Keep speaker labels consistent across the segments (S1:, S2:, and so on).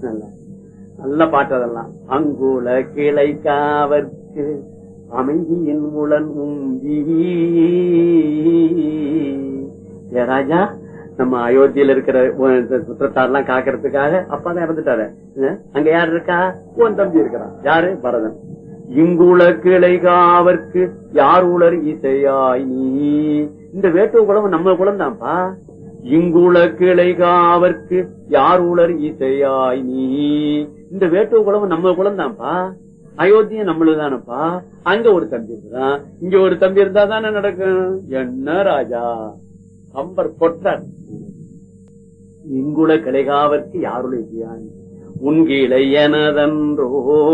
S1: நல்ல- நல்ல பாட்டு அதெல்லாம் அங்குல கிளை காவர்க்கு அமைதியின் முளன் உம்பி ஏ ராஜா நம்ம அயோத்தியில இருக்கிற உன் இந்த சுற்றத்தாரெல்லாம் காக்கிறதுக்காக அப்பா தான் இறந்துட்டாரு என்ன? அங்க யார் இருக்கா உன் தம்பி இருக்கிறான் யாரு பரதன் இங்குள கிளை காவர்க்கு யார் உளர் இசையாய் நீ இந்த வேட்டுவ குலம் நம்ம குலம் தான்ப்பா இங்குள கிளை காவர்க்கு யார் உளர் இசையாய் நீ இந்த வேட்டுவ குலம் நம்ம குலம் தான்ப்பா அயோத்தியும் நம்மளுதானப்பா அங்க ஒரு தம்பி இருக்குதான் இங்க ஒரு தம்பி இருந்தா தானே நடக்கும் என்ன ராஜா கம்பர் கொட்டார் இங்குள கிளைகாவர்க்கு யாருடைய இசையாய் உன்கிளை எனதன்றோ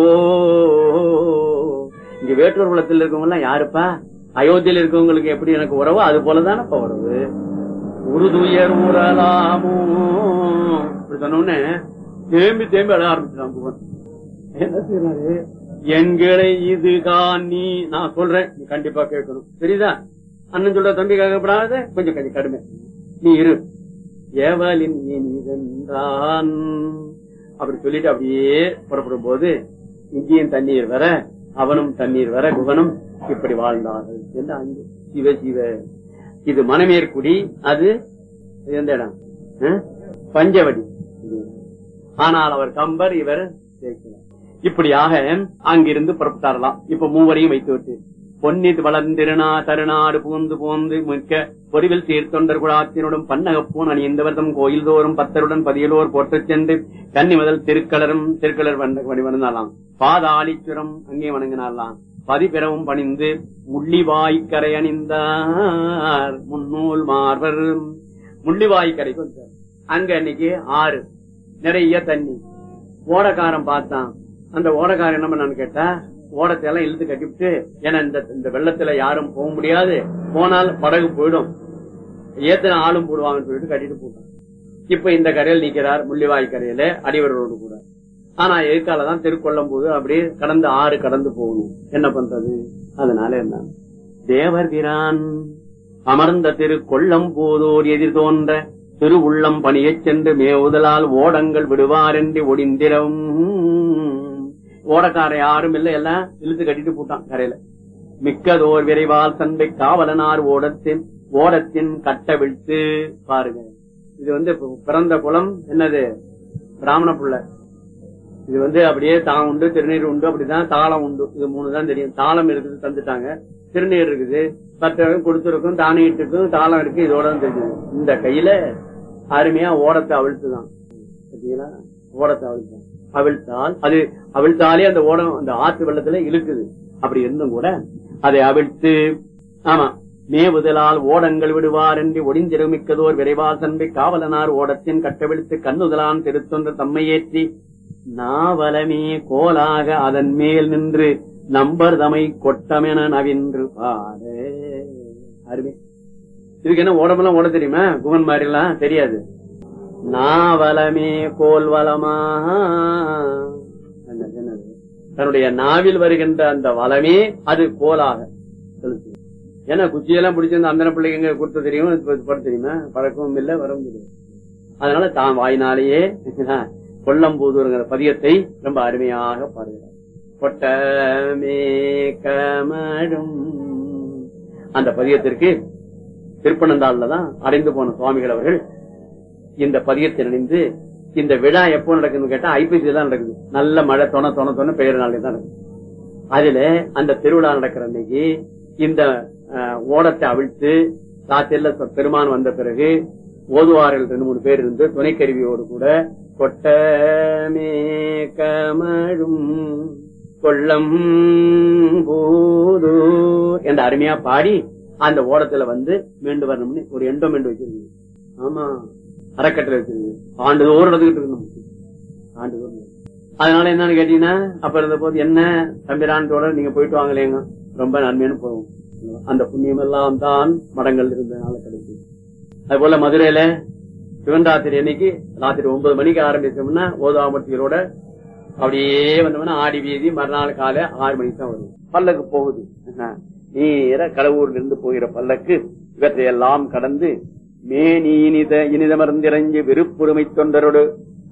S1: இங்க வேற்றூர் குலத்தில் இருக்கவங்க எல்லாம் யாருப்பா அயோத்தியில் இருக்கவங்களுக்கு எப்படி எனக்கு உறவோ அது போலதானப்பா உறவு உருதுயர் உரலாமோ இப்படி சொன்னோடனே தேம்பி தேம்பி அழ ஆரம்பிச்சிட்டான் புவன் என்ன செய்யறாரு எங்களை இதுதான் நீ நான் சொல்றேன் நீ கண்டிப்பா கேட்கணும் சரிதா அண்ணன் சொல்ற தம்பி கேட்கப்படாத கொஞ்சம் கொஞ்சம் கடுமை நீ இரு ஏவலின் இனிதென்றான் அப்படி சொல்லிட்டு அப்படியே புறப்படும் போது இங்கேயும் தண்ணீர் வர அவனும் தண்ணீர் வர குகனும் இப்படி வாழ்ந்தார்கள் என்று அங்கு சிவ சிவ இது மணமேற்குடி அது எந்த இடம் ஆ? பஞ்சவடி ஆனால் அவர் கம்பர் இவர் சேர்க்கிறார் இப்படியாக அங்கிருந்து புறப்பட்டாரலாம் இப்ப மூவரையும் வைத்து விட்டு பொன்னித் வளர்ந்திருநா தருநாடு பூந்து போந்து மிக்க பொறிவில் சீர்தொண்டர் குழாத்தினுடன் பன்னகப்பூன் அணிந்தவர்தம் கோயில் தோறும் பத்தருடன் பதியலோர் போற்றச் சென்று கன்னி முதல் திருக்கலரும் திருக்கலர் வணிவந்தாலாம் பாதாளிச்சுரம் அங்கே வணங்கினாரலாம் பதிபிறவும் பணிந்து முள்ளிவாய்க்கரை அணிந்தார் முன்னூல் மார்பர் முள்ளிவாய்க்கரைக்கு வந்தார் அங்க அன்னைக்கு ஆறு நிறைய தண்ணி ஓடக்காரன் பார்த்தான் அந்த ஓடக்காரன் என்ன பண்ணான்னு கேட்டா ஓடத்தை எல்லாம் இழுத்து கட்டிவிட்டு ஏன்னா இந்த இந்த வெள்ளத்துல யாரும் போக முடியாது போனால் படகு போயிடும் ஏத்தன ஆளும் போடுவாங்கன்னு சொல்லிட்டு கட்டிட்டு போட்டான் இப்ப இந்த கரையில் நிக்கிறார் முள்ளிவாய் கரையில அடிவரோடு கூட ஆனா எதுக்கால தான் திருக்கொள்ளும் போது அப்படியே கடந்து ஆறு கடந்து போகணும் என்ன பண்றது அதனால என்ன தேவர் பிரான் அமர்ந்த திரு கொள்ளம் போதோர் எதிர் தோன்ற திரு உள்ளம் பணியச் சென்று மேவுதலால் ஓடங்கள் விடுவார் என்று ஒடிந்திரம் ஓடக்கார யாரும் இல்ல எல்லாம் இழுத்து கட்டிட்டு போட்டான் கரையில மிக்கதோர் விரைவால் தன்மை காவலனார் ஓடத்தின் ஓடத்தின் கட்டவிழ்த்து பாருங்க இது வந்து பிறந்த குளம் என்னது பிராமண புள்ள இது வந்து அப்படியே தான் உண்டு திருநீர் உண்டு அப்படிதான் தாளம் உண்டு இது மூணு தான் தெரியும் தாளம் இருக்குது தந்துட்டாங்க திருநீர் இருக்குது பத்தவங்க கொடுத்துருக்கும் தானியத்துக்கும் தாளம் இருக்கு இதோட தான் தெரிஞ்சது இந்த கையில அருமையா ஓடத்தை அவிழ்த்துதான் பாத்தீங்களா ஓடத்தை அவிழ்த்தான் அவிழ்த்தால் அது அவிழ்த்தாலே அந்த ஓடம் அந்த ஆத்து வெள்ளத்துல இழுக்குது அப்படி இருந்தும் கூட அதை அவிழ்த்து ஆமா மேவுதலால் ஓடங்கள் விடுவார் என்று ஒடிந்திருமிக்கதோர் விரைவால் தன்மை காவலனார் ஓடத்தின் கட்டவிழ்த்து கண்ணுதலான் திருத்தொன்று தம்மையேற்றி நாவலமே கோலாக அதன் மேல் நின்று நம்பர் தமை கொட்டமென நவின்று பாடு அருமை இதுக்கு என்ன ஓடமெல்லாம் ஓட தெரியுமா குகன் மாதிரி எல்லாம் தெரியாது நாவலமே கோல்வலமா என்னது, என்னது? தன்னுடைய நாவில் வருகின்ற அந்த வளமே அது கோலாக செலுத்து ஏன்னா குச்சியெல்லாம் பிடிச்சிருந்த அந்த பிள்ளைங்க எங்க கொடுத்து தெரியும் இப்ப பட தெரியுமா பழக்கமும் இல்லை வரவும் தெரியும் அதனால தான் வாயினாலேயே கொல்லம்பூதூருங்கிற பதியத்தை ரொம்ப அருமையாக பாடுகிறார் கொட்டமே கமடும் அந்த பதியத்திற்கு திருப்பனந்தாள்ல தான் அடைந்து போன சுவாமிகள் அவர்கள் இந்த பதியத்தை நினைந்து இந்த விழா எப்போ நடக்குதுன்னு கேட்டா ஐப்பசி தான் நடக்குது நல்ல மழை தொண தொண தொண பெயர் நாளே தான் நடக்குது அதுல அந்த திருவிழா நடக்கிற அன்னைக்கு இந்த அஹ், ஓடத்தை அவிழ்த்து ராத்திரில பெருமான் வந்த பிறகு ஓதுவார்கள் ரெண்டு மூணு பேர் இருந்து துணைக்கருவியோடு கூட கொட்டமே கமழும் கொள்ளம் போதோ என்ற அருமையா பாடி அந்த ஓடத்துல வந்து மீண்டு வரணும்னு ஒரு எண்டோ மெண்டு வச்சிருக்கு ஆமா அறக்கட்டளை வச்சிருக்கு ஆண்டுதோறும் நடந்துகிட்டு இருக்கணும் ஆண்டுதோறும் அதனால என்னன்னு கேட்டீங்கன்னா அப்ப இருந்த போது என்ன தம்பிரான்டோட நீங்க போயிட்டு வாங்கலேங்க ரொம்ப நன்மைன்னு போவோம் அந்த புண்ணியம் எல்லாம் தான் மடங்கள் இருந்ததுனால கிடைக்கும் அது போல மதுரையில சிவன்ராத்திரி அன்னைக்கு ராத்திரி ஒன்பது மணிக்கு ஆரம்பிச்சோம்னா ஓதாமட்டிகளோட அப்படியே வந்தோம்னா ஆடி வீதி மறுநாள் காலை ஆறு மணிக்கு தான் வரும் பல்லக்கு போகுது என்ன? நேர கடவுர்ல இருந்து போகிற பல்லக்கு இவற்றையெல்லாம் கடந்து மேனி இனித இனிதமர்ந்திரஞ்சு விருப்புரிமை தொண்டரோடு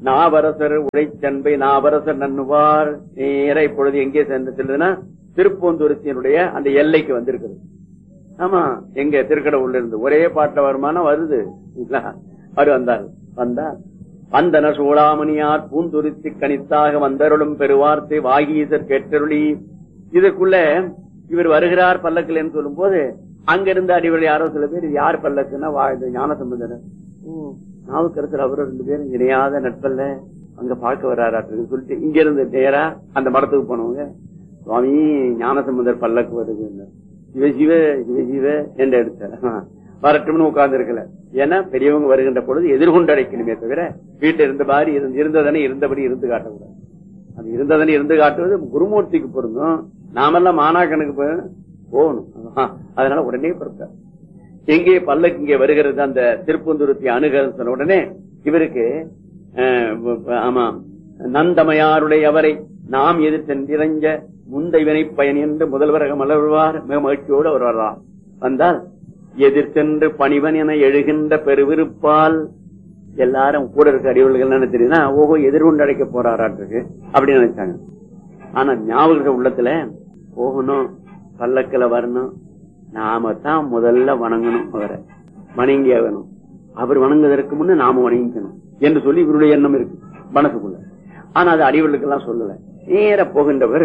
S1: நாவரசர் உழைச்சன்பை நாவரசர் நன்னுவார் நேர இப்பொழுது எங்கே சென்று செல்லுதுன்னா திருப்பூந்துருத்தியனுடைய அந்த எல்லைக்கு வந்திருக்கிறது ஆமா எங்க திருக்கடவுள்ல இருந்து ஒரே பாட்டுல வருமானம் வருது இல்லைங்களா? அவர் வந்தார் வந்தார் வந்தன சூடாமணியார் பூந்துருத்தி கணித்தாக வந்தருளும் பெருவார்த்தை வாகீசர் கேட்டருளி இதற்குள்ள இவர் வருகிறார் பல்லக்கில் சொல்லும் போது அங்கிருந்து அடிவழி யாரோ சில பேர் இது யார் பல்லக்குன்னா வா இந்த ஞான சம்பந்தனர் நாவுக்கரசர் அவரும் ரெண்டு பேரும் இணையாத நட்பல்ல அங்க பார்க்க வர்றாராட்டு சொல்லிட்டு இங்க இருந்து நேரா அந்த மடத்துக்கு போனவங்க சுவாமி ஞானசம்பந்தர் பல்லக்கு வருது சிவ சிவ சிவ சிவ என்று எடுத்தார் வரட்டும்னு உட்கார்ந்து இருக்கல ஏன்னா பெரியவங்க வருகின்ற பொழுது எதிர்கொண்டு அடைக்கணுமே தவிர வீட்டுல இருந்த மாதிரி இருந்து- இருந்ததனை இருந்தபடி இருந்து காட்டக்கூடாது அது இருந்ததனை இருந்து காட்டுவது குருமூர்த்திக்கு பொருந்தும் நாமெல்லாம் மாணாக்கனுக்கு போ- போகணும் ஆஹ், அதனால உடனே பொறுத்தார் எங்கே பல்லக்கு இங்கே வருகிறது அந்த திருப்பந்துருத்தி அணுகிறது சொன்ன உடனே இவருக்கு அஹ், வ- வ- ஆமா நந்தமையாருடைய அவரை நாம் எதிர் சென்றிரஞ்ச முந்தைவனை பயன் என்று முதல்வரக மலர்வார் மிக மகிழ்ச்சியோடு அவர் வரலாம் வந்தால் எதிர் சென்று பணிவன் என எழுகின்ற பெருவிருப்பால் எல்லாரும் கூட இருக்க அறிவுகள் என்ன தெரியுதுன்னா ஓஹோ எதிர்கொண்டு அடைக்க போறாராட்டிருக்கு அப்படின்னு நினைச்சாங்க ஆனா ஞாபக உள்ளத்துல போகணும் பல்லக்கில வரணும் நாம தான் முதல்ல வணங்கணும் அவரை வணங்கி ஆகணும் அவர் வணங்குவதற்கு முன்ன நாம வணங்கிக்கணும் என்று சொல்லி இவருடைய எண்ணம் இருக்கு மனசுக்குள்ள ஆனா அது அறிவுகளுக்கெல்லாம் சொல்லல நேர போகின்றவர்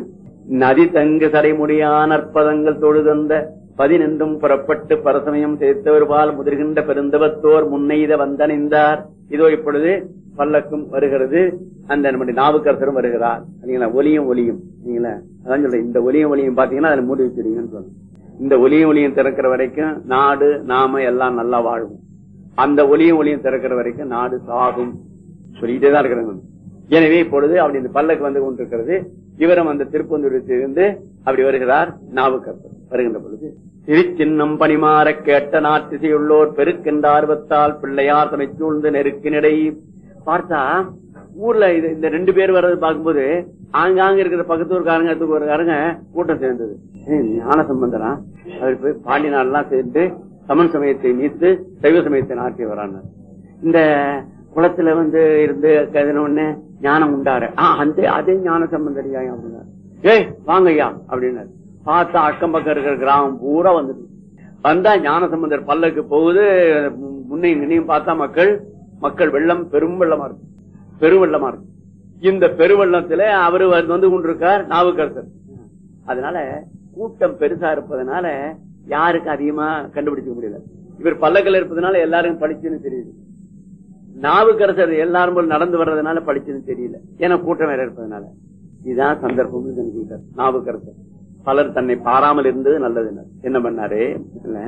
S1: நதி தங்கு தடைமுடியான அற்பதங்கள் தொழுதந்த பதினென்றும் புறப்பட்டு பரசமயம் சேர்த்தவர் பால் முதிர்கின்ற பெருந்தவத்தோர் முன்னெய்த வந்தணிந்தார் இதோ இப்பொழுது பல்லக்கும் வருகிறது அந்த நம்முடைய நாவுக்கரசரும் வருகிறார் சரிங்களா ஒலியும் ஒலியும் சரிங்களா அதான் சொல்றேன் இந்த ஒலியும் ஒலியும் பாத்தீங்கன்னா அதுல மூடி வச்சிருக்கீங்கன்னு சொல்லணும் இந்த ஒலியும் ஒலியும் திறக்கிற வரைக்கும் நாடு நாம எல்லாம் நல்லா வாழ்வோம் அந்த ஒலியும் ஒலியும் திறக்கிற வரைக்கும் நாடு சாகும் சொல்லிட்டே தான் இருக்கிறாங்க எனவே இப்பொழுது அப்படி இந்த பல்லக்கு வந்து கொண்டிருக்கிறது இவரும் அந்த திருப்பந்தூரத்திலிருந்து அப்படி வருகிறார் நாவுக்கரசர் வருகின்ற பொழுது திருச்சின்னம் பணிமாற கேட்ட நாட்டிசையுள்ளோர் பெருக்கின்ற ஆர்வத்தால் பிள்ளையார் தமை சூழ்ந்து நெருக்கினிடை பார்த்தா ஊர்ல இது இந்த ரெண்டு பேர் வர்றது பார்க்கும்போது ஆங்காங்க இருக்கிற பக்கத்து ஊர்காரங்க அடுத்த ஊர்காரங்க கூட்டம் சேர்ந்தது ஏய், ஞான சம்பந்தரா அவர் போய் பாண்டி நாடெல்லாம் சேர்ந்து தமிழ் சமயத்தை நீத்து சைவ சமயத்தை நாட்டி வராங்க இந்த குளத்துல வந்து இருந்து கதின உடனே ஞானம் உண்டாரு ஆ, அந்த அதே ஞான சம்பந்தரியா அப்படின்னாரு ஏய் வாங்க ஐயா அப்படின்னாரு பார்த்தா அக்கம் பக்கம் இருக்கிற கிராமம் பூரா வந்துட்டு வந்தா ஞான சம்பந்தர் பல்லக்கு போகுது முன்னையும் முன்னையும் பார்த்தா மக்கள் மக்கள் வெள்ளம் பெரும் வெள்ளமா இருக்கு பெருவெள்ளமா இருக்கு இந்த பெருவெள்ளத்துல அவரு வந்து கொண்டிருக்கார் நாவுக்கரசர் அதனால கூட்டம் பெருசா இருப்பதனால யாருக்கும் அதிகமா கண்டுபிடிக்க முடியல இவர் பல்லக்கில் இருப்பதனால எல்லாருக்கும் படிச்சுன்னு தெரியுது நாவுக்கரசர் எல்லாரும் போல நடந்து வர்றதுனால படிச்சுன்னு தெரியல ஏன்னா கூட்டம் வேற இருப்பதனால இதுதான் சந்தர்ப்பம் நினைச்சுக்கிட்டார் நாவுக்கரசர் பலர் தன்னை பாராமல் இருந்தது நல்லது என்ன பண்ணாரு இல்ல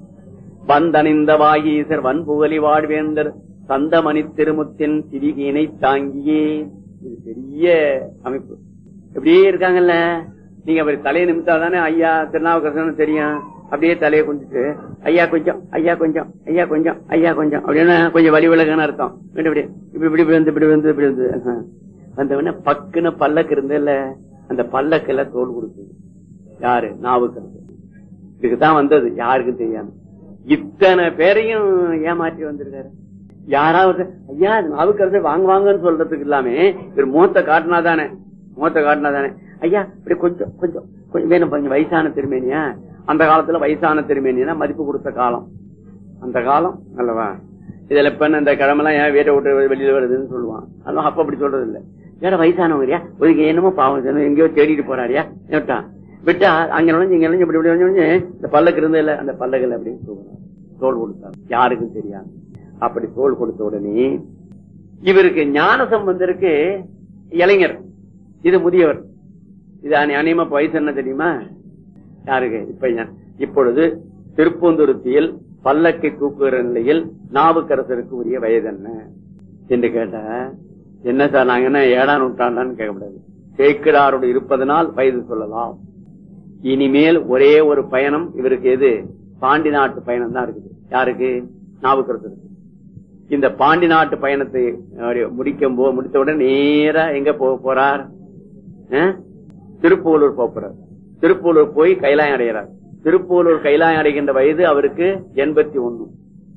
S1: வந்தணிந்த வாகீசர் வன்புகலி வாழ்வேந்தர் சந்தமணி திருமுத்தின் திரிகினை தாங்கியே இது பெரிய அமைப்பு இப்படியே இருக்காங்கல்ல நீங்க அவர் தலையை நிமித்தாதானே ஐயா திருநாவுக்கரசன் தெரியும் அப்படியே தலையை குஞ்சிட்டு ஐயா கொஞ்சம் ஐயா கொஞ்சம் ஐயா கொஞ்சம் ஐயா கொஞ்சம் அப்படின்னா கொஞ்சம் வழி விலகுன்னு அர்த்தம் இப்படி இப்படி இப்படி இப்படி வந்து இப்படி வந்து இப்படி வந்து ஆஹ். வந்த உடனே பக்குன்னு பல்லக்கு இருந்ததுல அந்த பல்லக்குல தோல் கொடுக்குது யாரு நாவுக்கிறது இதுக்குதான் வந்தது யாருக்கும் தெரியாம இத்தனை பேரையும் ஏமாற்றி வந்திருக்காரு யாராவது ஐயா இது நாவுக்கரசு வாங்க வாங்கன்னு சொல்றதுக்கு இல்லாம இவர் முகத்தை காட்டினாதானே முகத்தை காட்டினாதானே ஐயா இப்படி கொஞ்சம் கொஞ்சம் கொஞ்சம் வேணும் கொஞ்சம் வயசான திருமேனியா அந்த காலத்துல வயசான திருமேனியா மதிப்பு கொடுத்த காலம் அந்த காலம் அல்லவா இதுல இப்ப என்ன இந்த கிழமெல்லாம் ஏன் வீட்டை விட்டு வெளியில வருதுன்னு சொல்லுவான் அதெல்லாம் அப்ப அப்படி சொல்றது இல்ல வேற வயசானவங்கயா ஒரு என்னமோ பாவம் செய்யணும், எங்கேயோ தேடிட்டு போறாரியா விட்டான் விட்டா அங்க நுழைஞ்சு இங்க நுழைஞ்சு இப்படி இப்படி நுழைஞ்சு இந்த பல்லக்கு இருந்தது இல்ல அந்த பல்லக்குல அப்படி தூக்குனார். தோல் கொடுத்தார் யாருக்கும் தெரியாது அப்படி தோல் கொடுத்த உடனே இவருக்கு ஞான சம்பந்தருக்கு இளைஞர் இது முதியவர் இது அனி- அநியமா வயசு என்ன தெரியுமா யாருக்கு இப்ப ஞா- இப்பொழுது திருப்பூந்துருத்தியில் பல்லக்கை தூக்குகிற நிலையில் நாவுக்கரசருக்கு உரிய வயது என்ன என்று கேட்டா என்ன சார் நாங்க என்ன ஏழாம் நூற்றாண்டான்னு கேட்கக்கூடாது சேக்கிடாரோடு இருப்பதனால் வயது சொல்லலாம் இனிமேல் ஒரே ஒரு பயணம் இவருக்கு எது பாண்டி நாட்டு பயணம் தான் இருக்குது யாருக்கு நாவுக்கரசருக்கு இந்த பாண்டி நாட்டு பயணத்தை அவர் முடிக்கும் போ முடித்தவுடன் நேரா எங்க போக போறார் அஹ்? திருப்பூலூர் போக போறார் திருப்பூலூர் போய் கைலாயம் அடைகிறார் திருப்பூலூர் கைலாயம் அடைகின்ற வயது அவருக்கு எண்பத்தி ஒண்ணு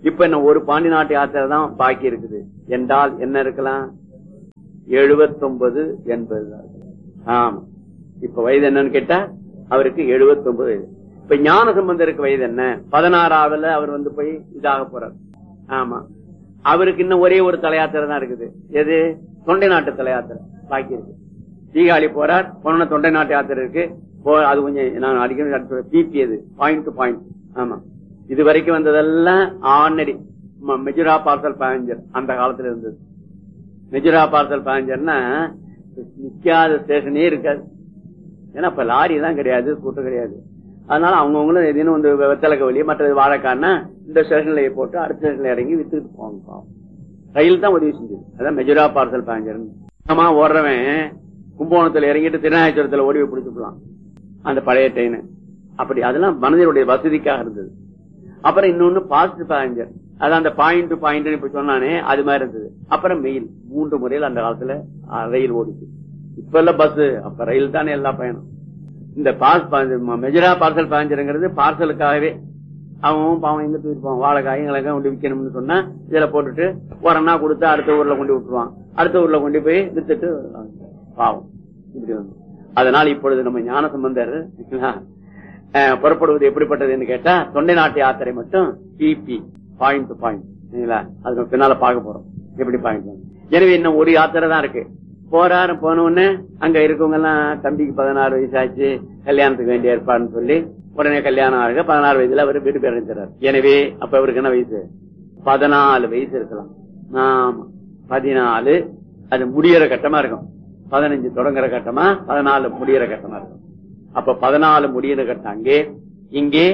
S1: இப்ப என்ன ஒரு பாண்டி நாட்டு யாத்திரை தான் பாக்கி இருக்குது என்றால் என்ன இருக்கலாம் எழுபத்தொன்பது எண்பது தான் இருக்கலாம். ஆமா இப்ப வயது என்னன்னு கேட்டா அவருக்கு எழுபத்தொன்பது வயது இப்ப ஞான சம்பந்தருக்கு வயது என்ன பதினாறாவதுல அவர் வந்து போய் இதாக போறார் ஆமா அவருக்கு இன்னும் ஒரே ஒரு தலையாத்திரை தான் இருக்குது எது தொண்டை நாட்டு தலையாத்திரை பாக்கி இருக்கு தீகாழி போறார் போன தொண்டை நாட்டு யாத்திரை இருக்கு போ- அது கொஞ்சம் நான் அடிக்கடி பிபி அது பாயிண்ட் டு பாயிண்ட் ஆமா இது வரைக்கும் வந்ததெல்லாம் ஆர்டினரி மெஜுரா பார்சல் பேசஞ்சர் அந்த காலத்துல இருந்தது மெஜுரா பார்சல் பேசஞ்சர்னா நிக்காத ஸ்டேஷனே இருக்காது ஏன்னா இப்ப லாரி எல்லாம் கிடையாது கூட்டம் கிடையாது அதனால அவங்கவுங்களும் எதுன்னு வந்து வெத்தலக்க வழி மற்றது வாழைக்கான்னா இந்த ஸ்டேஷன்ல போட்டு அடுத்த ஸ்டேஷன்ல இறங்கி வித்துட்டு போவாங்க பாவம். ரயில் தான் உதவி செஞ்சது அதான் மெஜுரா பார்சல் பேசஞ்சர் ஆமா ஓடுறவன் கும்பகோணத்துல இறங்கிட்டு திருநாயச்சுரத்துல ஓடி போய் பிடிச்சுக்கலாம் அந்த பழைய ட்ரெயின் அப்படி அதெல்லாம் மனிதனுடைய வசதிக்காக இருந்தது அப்புறம் இன்னொன்னு பாசிட்டிவ் பேசஞ்சர் அதான் அந்த பாயிண்ட் டு பாயிண்ட் இப்ப சொன்னானே அது மாதிரி இருந்தது அப்புறம் மெயில் மூன்று முறையில் அந்த காலத்துல ஆ, ரயில் ஓடிச்சு இப்ப எல்லாம் பஸ் அப்ப ரயில் தானே எல்லா பயணம் இந்த பாஸ் மெஜரா பார்சல் பேசஞ்சருங்கிறது பார்சலுக்காகவே அவன் பாவம் எங்க தூக்கிட்டு போவான் வாழைக்காய் எங்களுக்கு கொண்டு விற்கணும்னு சொன்னா இதுல போட்டுட்டு உரம்னா கொடுத்து அடுத்த ஊர்ல கொண்டு விட்டுருவான் அடுத்த ஊர்ல கொண்டு போய் வித்துட்டு பாவம் இப்படி வந்து அதனால் இப்பொழுது நம்ம ஞான சம்பந்தர் அஹ், புறப்படுவது எப்படிப்பட்டதுன்னு கேட்டா தொண்டை நாட்டு யாத்திரை மட்டும் பிபி பாயிண்ட் டு பாயிண்ட் சரிங்களா அது நம்ம பின்னால பார்க்க போறோம் எப்படி பாயிண்ட் எனவே இன்னும் ஒரு யாத்திரை தான் இருக்கு போறாரு போன உடனே அங்க இருக்கவங்க எல்லாம் தம்பிக்கு பதினாறு வயசு ஆச்சு கல்யாணத்துக்கு வேண்டிய ஏற்பாடுன்னு சொல்லி உடனே கல்யாணம் ஆக பதினாறு வயசுல அவர் வீடு பேர் அடைஞ்சார் எனவே அப்ப அவருக்கு என்ன வயசு பதினாலு வயசு இருக்கலாம் ஆமா பதினாலு அது முடியற கட்டமா இருக்கும் பதினஞ்சு தொடங்குற கட்டமா பதினாலு முடியற கட்டமா இருக்கும் அப்ப பதினாலு முடியிற கட்டம் அங்கே இங்கே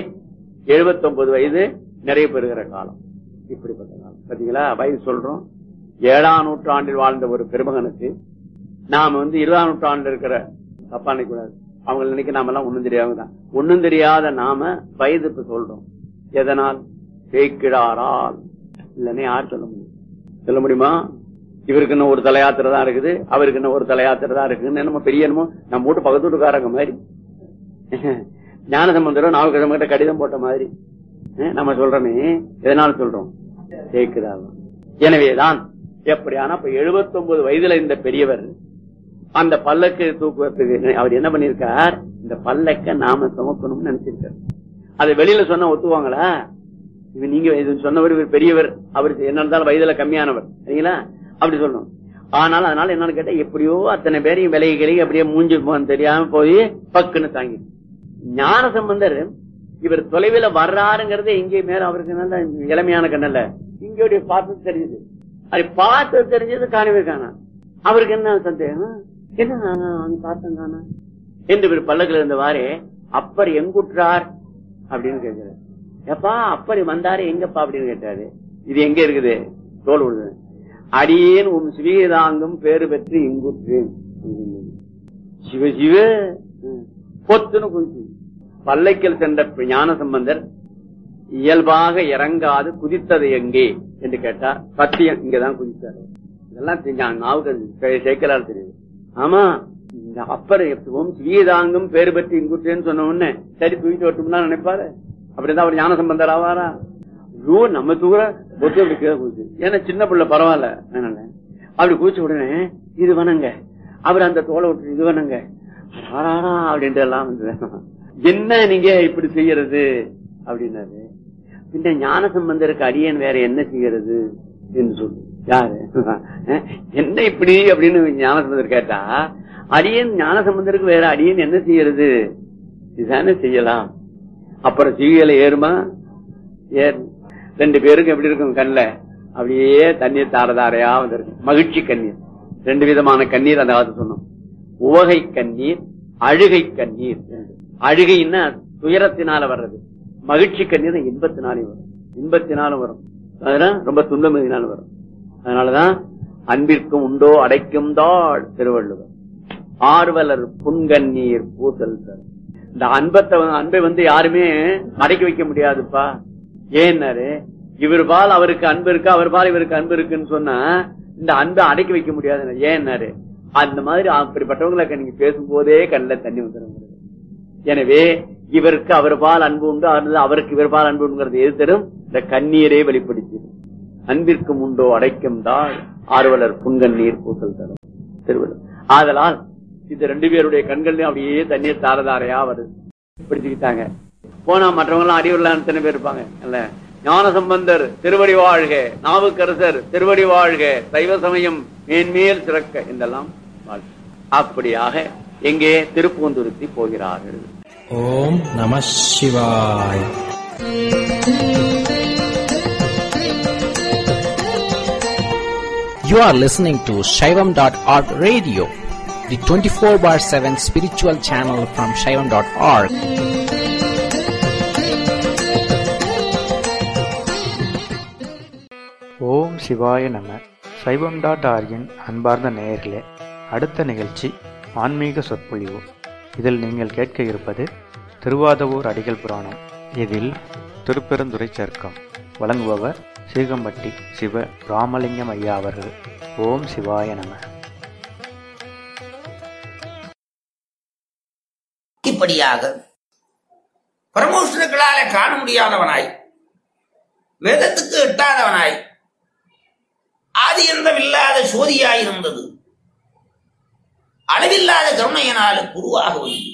S1: 79 வயது நிறைய பெறுகிற காலம் இப்படிப்பட்ட காலம் பாத்தீங்களா வயது சொல்றோம் ஏழாம் நூற்றாண்டில் வாழ்ந்த ஒரு பெருமகனுக்கு நாம வந்து இருபதாம் நூற்றாண்டு இருக்கிற தப்பா நினைக்கூடாது அவங்க நினைக்க நாம எல்லாம் ஒண்ணும் தெரியாதவங்க தான் ஒண்ணும் தெரியாத நாம வயது இப்ப சொல்றோம் எதனால் தேய்க்கிடாரால் இல்லன்னு யார் சொல்ல முடியும் சொல்ல முடியுமா இவருக்கு இன்னும் ஒரு தலையாத்திரை தான் இருக்குது அவருக்கு இன்னும் ஒரு தலையாத்திரை தான் இருக்குன்னு நம்ம பெரிய என்னமோ நம்ம வீட்டு பக்கத்து வீட்டுக்காரங்க மாதிரி ஞான சம்பந்தரும் நாவுக்கு கிட்ட கடிதம் போட்ட மாதிரி அஹ் நம்ம சொல்றோமே எதனால சொல்றோம் தேய்க்கிறார்கள் எனவேதான் எப்படியான இப்ப 79 வயதுல இந்த பெரியவர் அந்த பல்லக்கு தூக்குவதற்கு அவர் என்ன பண்ணிருக்கார் இந்த பல்லக்க நாம சுமக்கணும்னு நினைச்சிருக்காரு அதை வெளியில சொன்னா ஒத்துவாங்களா இது நீங்க இது சொன்னவர் இவர் பெரியவர் அவருக்கு என்ன இருந்தாலும் வயதுல கம்மியானவர் சரிங்களா அப்படி சொல்லணும் ஆனால் அதனால என்னன்னு கேட்டா எப்படியோ அத்தனை பேரையும் விலகி கிளகி அப்படியே மூஞ்சி முகம் தெரியாம போய் பக்குன்னு தாங்கி ஞான சம்பந்தர் இவர் தொலைவில வர்றாருங்கிறதே இங்கே மேல அவருக்கு நல்ல இளமையான கண்ணல்ல இங்கே பார்த்து தெரியுது அது பார்த்து தெரிஞ்சது காணவே காணா அவருக்கு என்ன சந்தேகம் என்ன அங்க பார்த்தேன் காணா என்று இவர் பல்லக்கில் இருந்தவாறே அப்பர் எங்குற்றார் அப்படின்னு கேட்கிறார் எப்பா அப்படி வந்தாரு எங்கப்பா அப்படின்னு கேட்டாரு இது எங்க இருக்குது தோல் விடுது அடியேன் உன் சிவீதாங்கம் பேறு பெற்று இங்குற்றேன் சிவ சிவ ம். பொத்துன்னு குதிச்சு பல்லைக்கல் சென்ற ஞான சம்பந்தர் இயல்பாக இறங்காது குதித்தது எங்கே என்று கேட்டார் சத்தியம் இங்கதான் குதித்தார் இதெல்லாம் தெரிஞ்ச- நாவுக்கு சேர்க்கலால் தெரியுது ஆமா இந்த அப்பர் எப்பவும் சிவீதாங்கம் பேறு பெற்று இங்குற்றேன்னு சொன்ன உடனே சரி தூக்கிட்டு வரட்டும்னா நினைப்பாரு அப்படிதான் அவர் ஞான சம்பந்தர் ஆவாரா ஐயோ நம்ம தூர பொத்து அப்படி கீழே குதிச்சு ஏன்னா சின்ன பிள்ளை பரவாயில்ல அதனால அப்படி குதிச்ச உடனே இது வணங்க அவர் அந்த தோலை விட்டு இது வணங்க அடாடாடா அப்படின்ட்டு எல்லாம் வந்து என்ன நீங்க இப்படி செய்யறது அப்படின்னாரு பின்ன ஞான சம்பந்தருக்கு அடியேன் வேற என்ன செய்யறது என்று சொல்லு யாரு அஹ், என்ன இப்படி அப்படின்னு ஞான சம்பந்தர் கேட்டா அடியேன் ஞான சம்பந்தருக்கு வேற அடியேன் என்ன செய்யறது இதுதானே செய்யலாம் அப்புறம் சீவியல ஏறுமா ஏறும் ரெண்டு பேருக்கும் எப்படி இருக்கும் கண்ணுல அப்படியே தண்ணீர் தார தாரையா வந்திருக்கும் மகிழ்ச்சி கண்ணீர் ரெண்டு விதமான கண்ணீர் அந்த காலத்து சொன்னோம் உவகை கண்ணீர் அழுகை கண்ணீர் என்று. அழுகைன்னா துயரத்தினால வர்றது மகிழ்ச்சி கண்ணீர் இன்பத்தினாலே வரும் இன்பத்தினாலும் வரும் அதெல்லாம் ரொம்ப துன்பமினாலும் வரும் அதனாலதான் அன்பிற்கும் உண்டோ அடைக்கும் தாள் திருவள்ளுவர் ஆர்வலர் புன்கண்ணீர் பூசல் தரும் இந்த அன்பத்தை வந்து- அன்பை வந்து யாருமே அடக்கி வைக்க முடியாதுப்பா ஏன்னாரு இவர் பால் அவருக்கு அன்பு இருக்கு அவர் பால் இவருக்கு அன்பு இருக்குன்னு சொன்னா இந்த அன்பை அடக்கி வைக்க முடியாது ஏன்னாரு அந்த மாதிரி அப்படிப்பட்டவங்களுக்கு நீங்க பேசும்போதே கண்ணில் தண்ணி வந்துடும் உங்களுக்கு. எனவே இவருக்கு அவர் பால் அன்பு உண்டு அவருக்கு அவருக்கு இவர் பால் அன்பு உண்டுங்கிறது எது தரும் இந்த கண்ணீரே வெளிப்படுத்தி அன்பிற்கு உண்டோ அடைக்கும் தாள் ஆர்வலர் புன்கண்ணீர் பூசல் தரும் திருவள்ளுவர் ஆதலால் இந்த ரெண்டு பேருடைய கண்கள்லயும் அப்படியே தண்ணீர் தாரதாரையா வருது பிடிச்சுக்கிட்டாங்க போனா மற்றவங்க எல்லாம் அறிவுள்ள எத்தனை பேர் இருப்பாங்க இல்ல ஞான சம்பந்தர் திருவடி வாழ்க நாவுக்கரசர் திருவடி வாழ்க சைவ சமயம் மேன்மேல் சிறக்க என்றெல்லாம் வாழ்க. அப்படியாக எங்கே திருப்பூந்துருத்தி போகிறார்கள்
S2: ஓம் நம சிவாய் You are listening to Shaivam.org radio, the 24 bar 7 spiritual channel from Shaivam.org.
S3: ஓம் சிவாய நம சைவம் டாட் ஆர்கின் அன்பார்ந்த நேயர்களே அடுத்த நிகழ்ச்சி ஆன்மீக சொற்பொழிவு இதில் நீங்கள் கேட்க இருப்பது திருவாதவூர் அடிகள் புராணம் இதில் திருப்பெருந்துறை சர்க்கம் வழங்குபவர் சீகம்பட்டி சிவ ராமலிங்கம் ஐயா அவர்கள் ஓம் சிவாய நம
S4: இப்படியாக பரமோஷர்களால காண முடியாதவனாய் வேதத்துக்கு எட்டாதவனாய் ஆதி இல்லாத சோதியாய் இருந்தது அளவில்லாத கருணையினால் குருவாக வந்து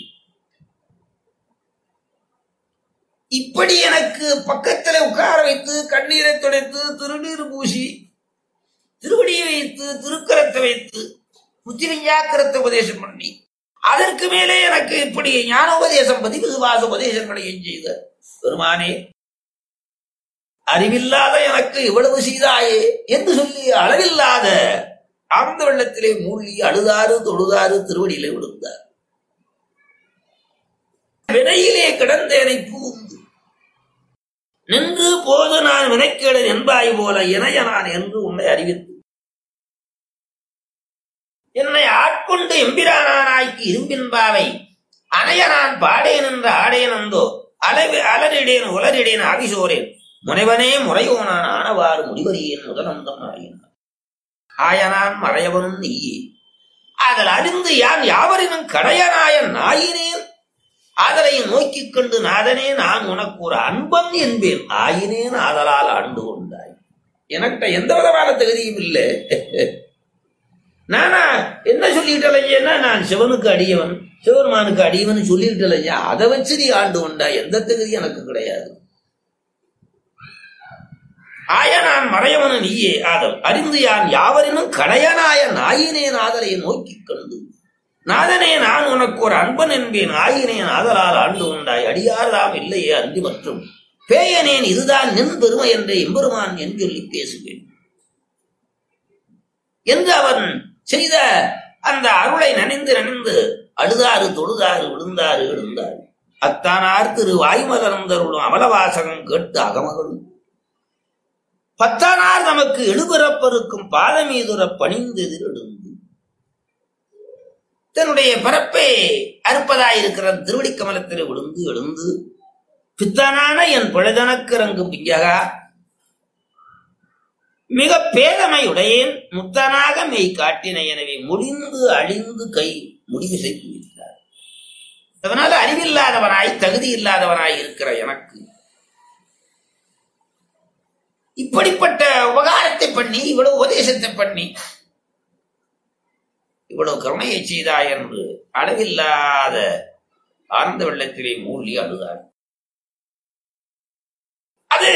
S4: இப்படி எனக்கு பக்கத்துல உட்கார வைத்து கண்ணீரை துடைத்து திருநீர் பூசி திருவடியை வைத்து திருக்கரத்தை வைத்து புத்திரஞ்சாக்கரத்தை உபதேசம் பண்ணி அதற்கு மேலே எனக்கு இப்படி ஞானோபதேசம் பதி விசுவாச உபதேசங்களையும் செய்த பெருமானே அறிவில்லாத எனக்கு இவ்வளவு செய்தாயே என்று சொல்லி அளவில்லாத ஆழ்ந்த வெள்ளத்திலே மூழ்கி அழுதாறு தொழுதாறு திருவடியிலே விழுந்தார் வினையிலே கிடந்தேனை புகுந்து நின்று போது நான் வினைக்கேடன் என்பாய் போல இணைய நான் என்று உன்னை அறிவித்து என்னை ஆட்கொண்டு எம்பிரானாய்க்கு இரும்பின்பாவை அணைய நான் பாடேன் என்று ஆடேன் அந்தோ அளவு அலரிடேன் உலரிடேன் ஆவிசோரேன் முனைவனே முறையோனான் ஆனவாறு முடிவறியேன் முதலந்தம் ஆயினான் ஆயனான் மறையவனும் நீயே அதில் அறிந்து யான் யாவரினும் கடையனாய நாயினேன் ஆதலை நோக்கிக் கொண்டு நாதனே நான் உனக்கு ஒரு அன்பன் என்பேன் ஆயினேன் ஆதலால் ஆண்டு கொண்டாய் எனக்கிட்ட எந்த விதமான தகுதியும் இல்லை நானா என்ன சொல்லிட்டலையேன்னா நான் சிவனுக்கு அடியவன் சிவருமானுக்கு அடியவன் சொல்லிட்டலையா அதை வச்சு நீ ஆண்டு கொண்டா எந்த தகுதி எனக்கு கிடையாது ஆய நான் மறையவனு நீயே ஆதல் அறிந்து யான் யாவரினும் கடையனாய நாயினேன் ஆதலை நோக்கிக் கண்டு நாதனே நான் உனக்கு ஒரு அன்பன் என்பேன் ஆயினேன் ஆதலால் ஆண்டு கொண்டாய் அடியாராம் இல்லையே அன்றி மற்றும் பேயனேன் இதுதான் நின் பெருமை என்ற எம்பெருமான் என்று சொல்லி பேசுவேன் என்று அவன் செய்த அந்த அருளை நனைந்து நனைந்து அழுதாறு தொழுதாறு விழுந்தாறு எழுந்தாறு அத்தானார் திரு வாய்மலர்ந்தருளும் அமலவாசகம் கேட்டு அகமகளும் பத்தானார் நமக்கு எழுபிறப்பருக்கும் பாதமீதுர பணிந்தெதிர் எழுந்து தன்னுடைய பரப்பை அறுப்பதாயிருக்கிற திருவடி கமலத்தில் விழுந்து எழுந்து பித்தனான என் பிழைதனக்கிறங்கு பிஞ்சகா மிக பேதமையுடையேன் முத்தனாக மெய் காட்டின எனவே முடிந்து அழிந்து கை முடிவு செய்து விட்டார் அதனால அறிவில்லாதவனாய் தகுதி இல்லாதவனாய் இருக்கிற எனக்கு இப்படிப்பட்ட உபகாரத்தை பண்ணி இவ்வளவு உபதேசத்தை பண்ணி இவ்வளவு கருணையை செய்தாய் என்று அளவில்லாத ஆனந்த வெள்ளத்திலே மூழ்கி அழுதார் அது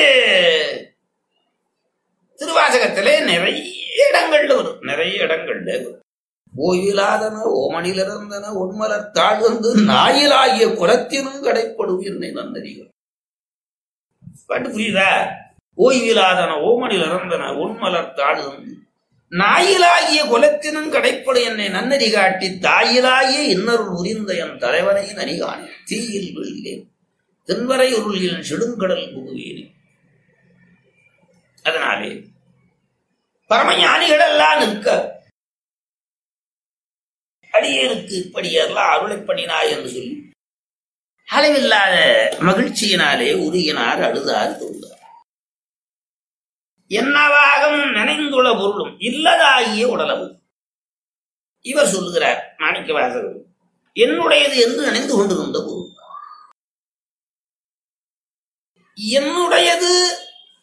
S4: திருவாசகத்திலே நிறைய இடங்கள்ல வரும் நிறைய இடங்கள்ல வரும் ஓய்விலாதன ஓமனிலிருந்தன உண்மலர் தாழ்ந்து நாயிலாகிய குலத்தினும் கடைப்படும் என்னை நன்னறிகள் பாட்டு புரியுதா ஓய்விலாதன ஓமனில் இறந்தன உண்மலர் தாழ்ந்து நாயிலாகிய குலத்தினும் கடைப்படும் என்னை நன்னறி காட்டி தாயிலாகிய இன்னருள் உரிந்த என் தலைவனை நனிகானேன் தீயில் வீழ்கிறேன் தென்வரை உருளில் செடுங்கடல் புகுவேனே அதனாலே பரமஞானிகள் எல்லாம் நிற்க அடியேனுக்கு இப்படியெல்லாம் அருளை பண்ணினாய் என்று சொல்லி அளவில்லாத மகிழ்ச்சியினாலே உருகினார் அழுதார் தொழுதார் என்னவாகவும் நினைந்துள்ள பொருளும் இல்லதாகிய உடலவும் இவர் சொல்லுகிறார் மாணிக்க வாசகர் என்னுடையது என்று நினைந்து கொண்டிருந்த பொருள் என்னுடையது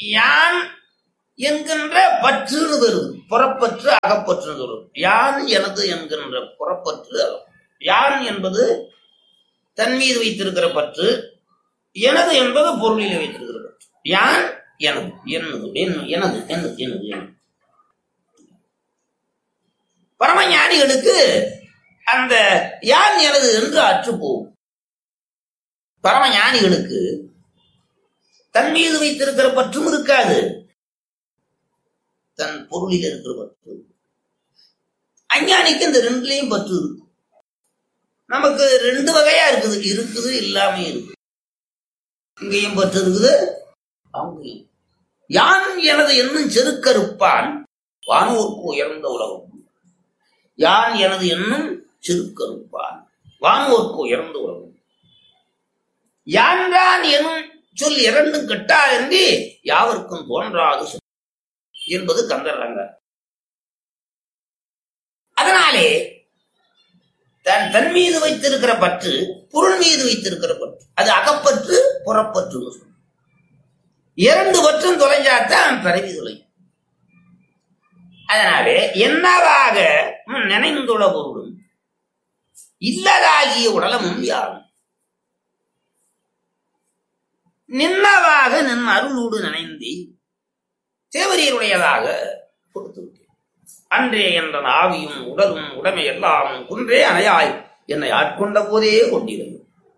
S4: யான் என்கின்ற பற்றுன்னு வருது புறப்பற்று அகப்பற்று சொல்லும் யான் எனது என்கின்ற புறப்பற்று அகம். யான் என்பது தன் மீது வைத்திருக்கிற பற்று எனது என்பது பொருளில் வைத்திருக்கிற பற்று யான் எனது என்னது என்ன- எனது எனது எனது எனது பரமஞானிகளுக்கு அந்த யான் எனது என்று அற்று போகும் பரமஞானிகளுக்கு தன் மீது வைத்திருக்கிற பற்றும் இருக்காது தன் பொருளில் இருக்கிற பற்று அஞ்ஞானிக்கு இந்த ரெண்டுலயும் பற்று இருக்கு நமக்கு ரெண்டு வகையா இருக்குது இருக்குது இல்லாம இருக்கு இங்கேயும் பற்று இருக்குது அங்கேயும் யான் எனது என்னும் செருக்கறுப்பான் வானோர்க்கு உயர்ந்த உலகம் யான் எனது என்னும் செருக்கறுப்பான் வானோர்க்கு உயர்ந்த உலகம் யான்தான் எனும் சொல் இரண்டும் கெட்டா என்று யாவருக்கும் தோன்றாது சொல் என்பது கந்தர்றாங்க அதனாலே தன் தன் மீது வைத்திருக்கிற பற்று பொருள் மீது வைத்திருக்கிற பற்று அது அகப்பற்று புறப்பற்றுன்னு சொல்லும் இரண்டு பற்றும் தொலைஞ்சாத்தான் பிறவி தொலையும் அதனாலே என்னவாக முன் நினைந்துள்ள பொருளும் இல்லதாகிய உடலமும் யாரும் நின்னவாக நின் அருளோடு நினைந்தி தேவரியருடையதாக கொடுத்து விட்டேன் அன்றே என்ற ஆவியும் உடலும் உடமை எல்லாம் குன்றே அணையாய் என்னை ஆட்கொண்ட போதே கொண்டிருந்தது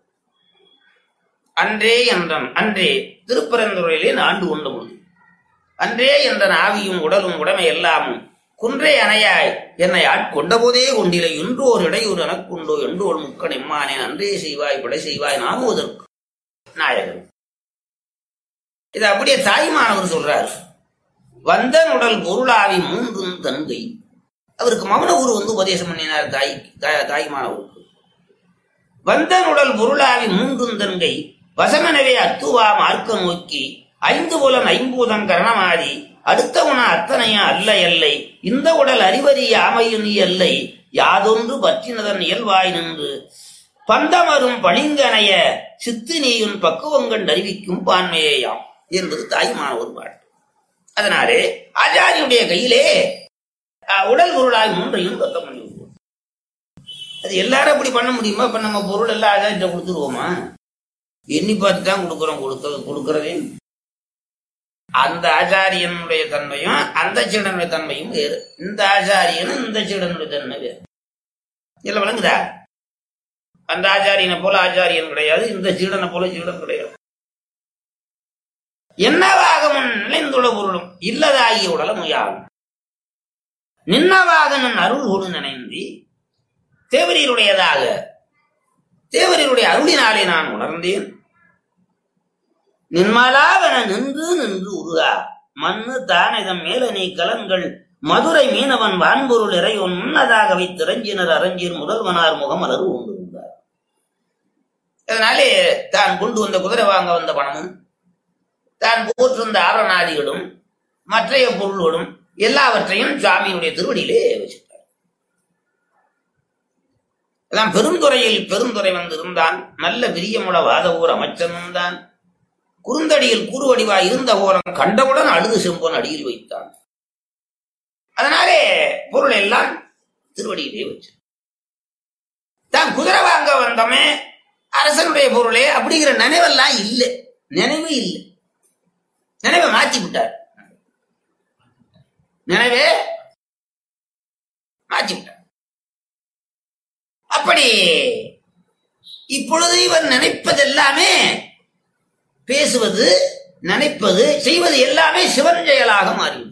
S4: அன்றே என்றன் அன்றே திருப்பரந்துரையிலே நான் ஆண்டு கொண்ட பொழுது அன்றே என்றன் ஆவியும் உடலும் உடமை எல்லாமும் குன்றே அணையாய் என்னை ஆட்கொண்ட போதே கொண்டிலை இன்றோர் இடையூறு எனக்குண்டோ என்றோர் முக்கன் எம்மானேன் அன்றே செய்வாய் பிழை செய்வாய் நாமுவதற்கு நாயகன் இது அப்படியே தாய்மானவர் சொல்றாரு வந்தன் உடல் பொருளாவி மூன்றும் தன்கை அவருக்கு மௌன குரு வந்து உபதேசம் பண்ணினார் தாய் தாய்- தாய்மானவருக்கு வந்தன் உடல் பொருளாவி மூன்றும் தன்கை வசமெனவே அத்துவா மார்க்க நோக்கி ஐந்து புலன் ஐம்பூதம் கரணமாதி அடுத்த உண அத்தனையும் அல்ல எல்லை இந்த உடல் அறிவறிய ஆமையின் எல்லை யாதொன்று பற்றினதன் இயல்பாய் நின்று பந்தமரும் பளிங்கனைய சித்து நீயும் பக்குவங்கள் அறிவிக்கும் பான்மையேயாம் என்பது தாய்மான ஒரு பாட்டு அதனாலே ஆச்சாரியுடைய கையிலே அஹ், உடல் பொருளாய் மூன்றையும் தத்தம் பண்ணி விடுவோம் அது எல்லாரும் அப்படி பண்ண முடியுமா இப்ப நம்ம பொருள் எல்லாம் ஆச்சாரிட்ட கொடுத்துருவோமா எண்ணி பார்த்து தான் கொடுக்குறோம் கொடுக்க கொடுக்கறதே அந்த ஆச்சாரியனுடைய தன்மையும் அந்த சீடனுடைய தன்மையும் வேறு இந்த ஆச்சாரியனும் இந்த சீடனுடைய தன்மை வேறு இல்ல விளங்குதா அந்த ஆச்சாரியனை போல ஆச்சாரியன் கிடையாது இந்த சீடனை போல சீடன் கிடையாது என்னவாக முன் நிலைந்துள்ள பொருளும் இல்லதாகிய உடலும் யாரும் நின்னவாக நன் அருள் ஒடு நினைந்தி தேவரீருடையதாக தேவரீருடைய அருளினாலே நான் உணர்ந்தேன் நின்மலாவென நின்று நின்று உருகா மண்ணு தானதம் மேல நீ கலங்கள் மதுரை மீனவன் வான்பொருள் இறைவன் முன்னதாக வைத்திரஞ்சினர் அரஞ்சிர் முதல்வனார் முகமலர் உண்டிருந்தார் அதனாலே தான் கொண்டு வந்த குதிரை வாங்க வந்த பணமும் தான் போற்றிருந்த ஆரணாதிகளும் மற்றைய பொருள்களும் எல்லாவற்றையும் சுவாமியினுடைய திருவடியிலே வச்சிருந்தார் அதான் பெருந்துறையில் பெருந்துறை வந்திருந்தான் நல்ல விரியமுள வாத ஊர் அமைச்சனும் தான் குறுந்தடியில் கூறுவடிவா இருந்த ஓரம் கண்டவுடன் அழுது செம்பொன் அடியில் வைத்தான் அதனாலே பொருள் எல்லாம் திருவடியிலே வச்சு தான் குதிரை வாங்க வந்தமே அரசனுடைய பொருளே அப்படிங்கிற நினைவெல்லாம் இல்லை நினைவு இல்லை நினைவை மாத்தி விட்டார் நினைவே மாற்றி விட்டார் அப்படி இப்பொழுது இவர் நினைப்பதெல்லாமே பேசுவது நினைப்பது செய்வது எல்லாமே சிவன் செயலாக மாறிவிட்டது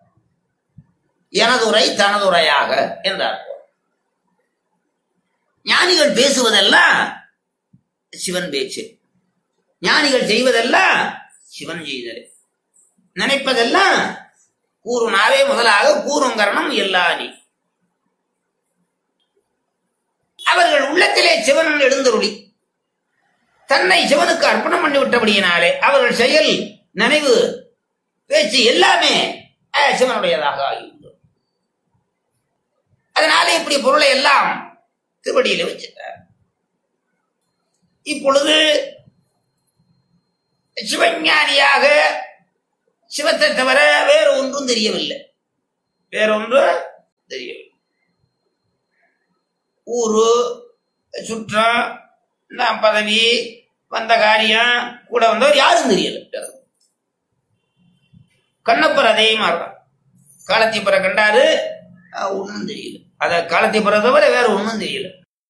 S4: எனதுரை தனதுரையாக என்றார் ஞானிகள் பேசுவதெல்லாம் சிவன் பேச்சு ஞானிகள் செய்வதெல்லாம் சிவன் செய்தலே நினைப்பதெல்லாம் கூறுனாவே முதலாக கூறுங்கரணம் எல்லா நீ அவர்கள் உள்ளத்திலே சிவன் எழுந்தருளி தன்னை சிவனுக்கு அர்ப்பணம் பண்ணி விட்டபடியினாலே அவர்கள் செயல் நினைவு பேச்சு எல்லாமே அஹ், சிவனுடையதாக ஆகிவிட்டது அதனால இப்படி பொருளை எல்லாம் திருவடியில வச்சிட்டார் இப்பொழுது சிவஞானியாக சிவத்தை தவிர வேற ஒன்றும் தெரியவில்லை வேற ஒன்றும் தெரியவில்லை ஊரு சுற்றம் நான் பதவி வந்த காரியம் கூட வந்தவர் யாரும் தெரியல கண்ணப்பர் அதே மாதிரிதான் காலத்தீப்பரை கண்டாரு ஒன்றும் தெரியல அத காலத்தீப்பரை தவிர வேற ஒன்றும் தெரியல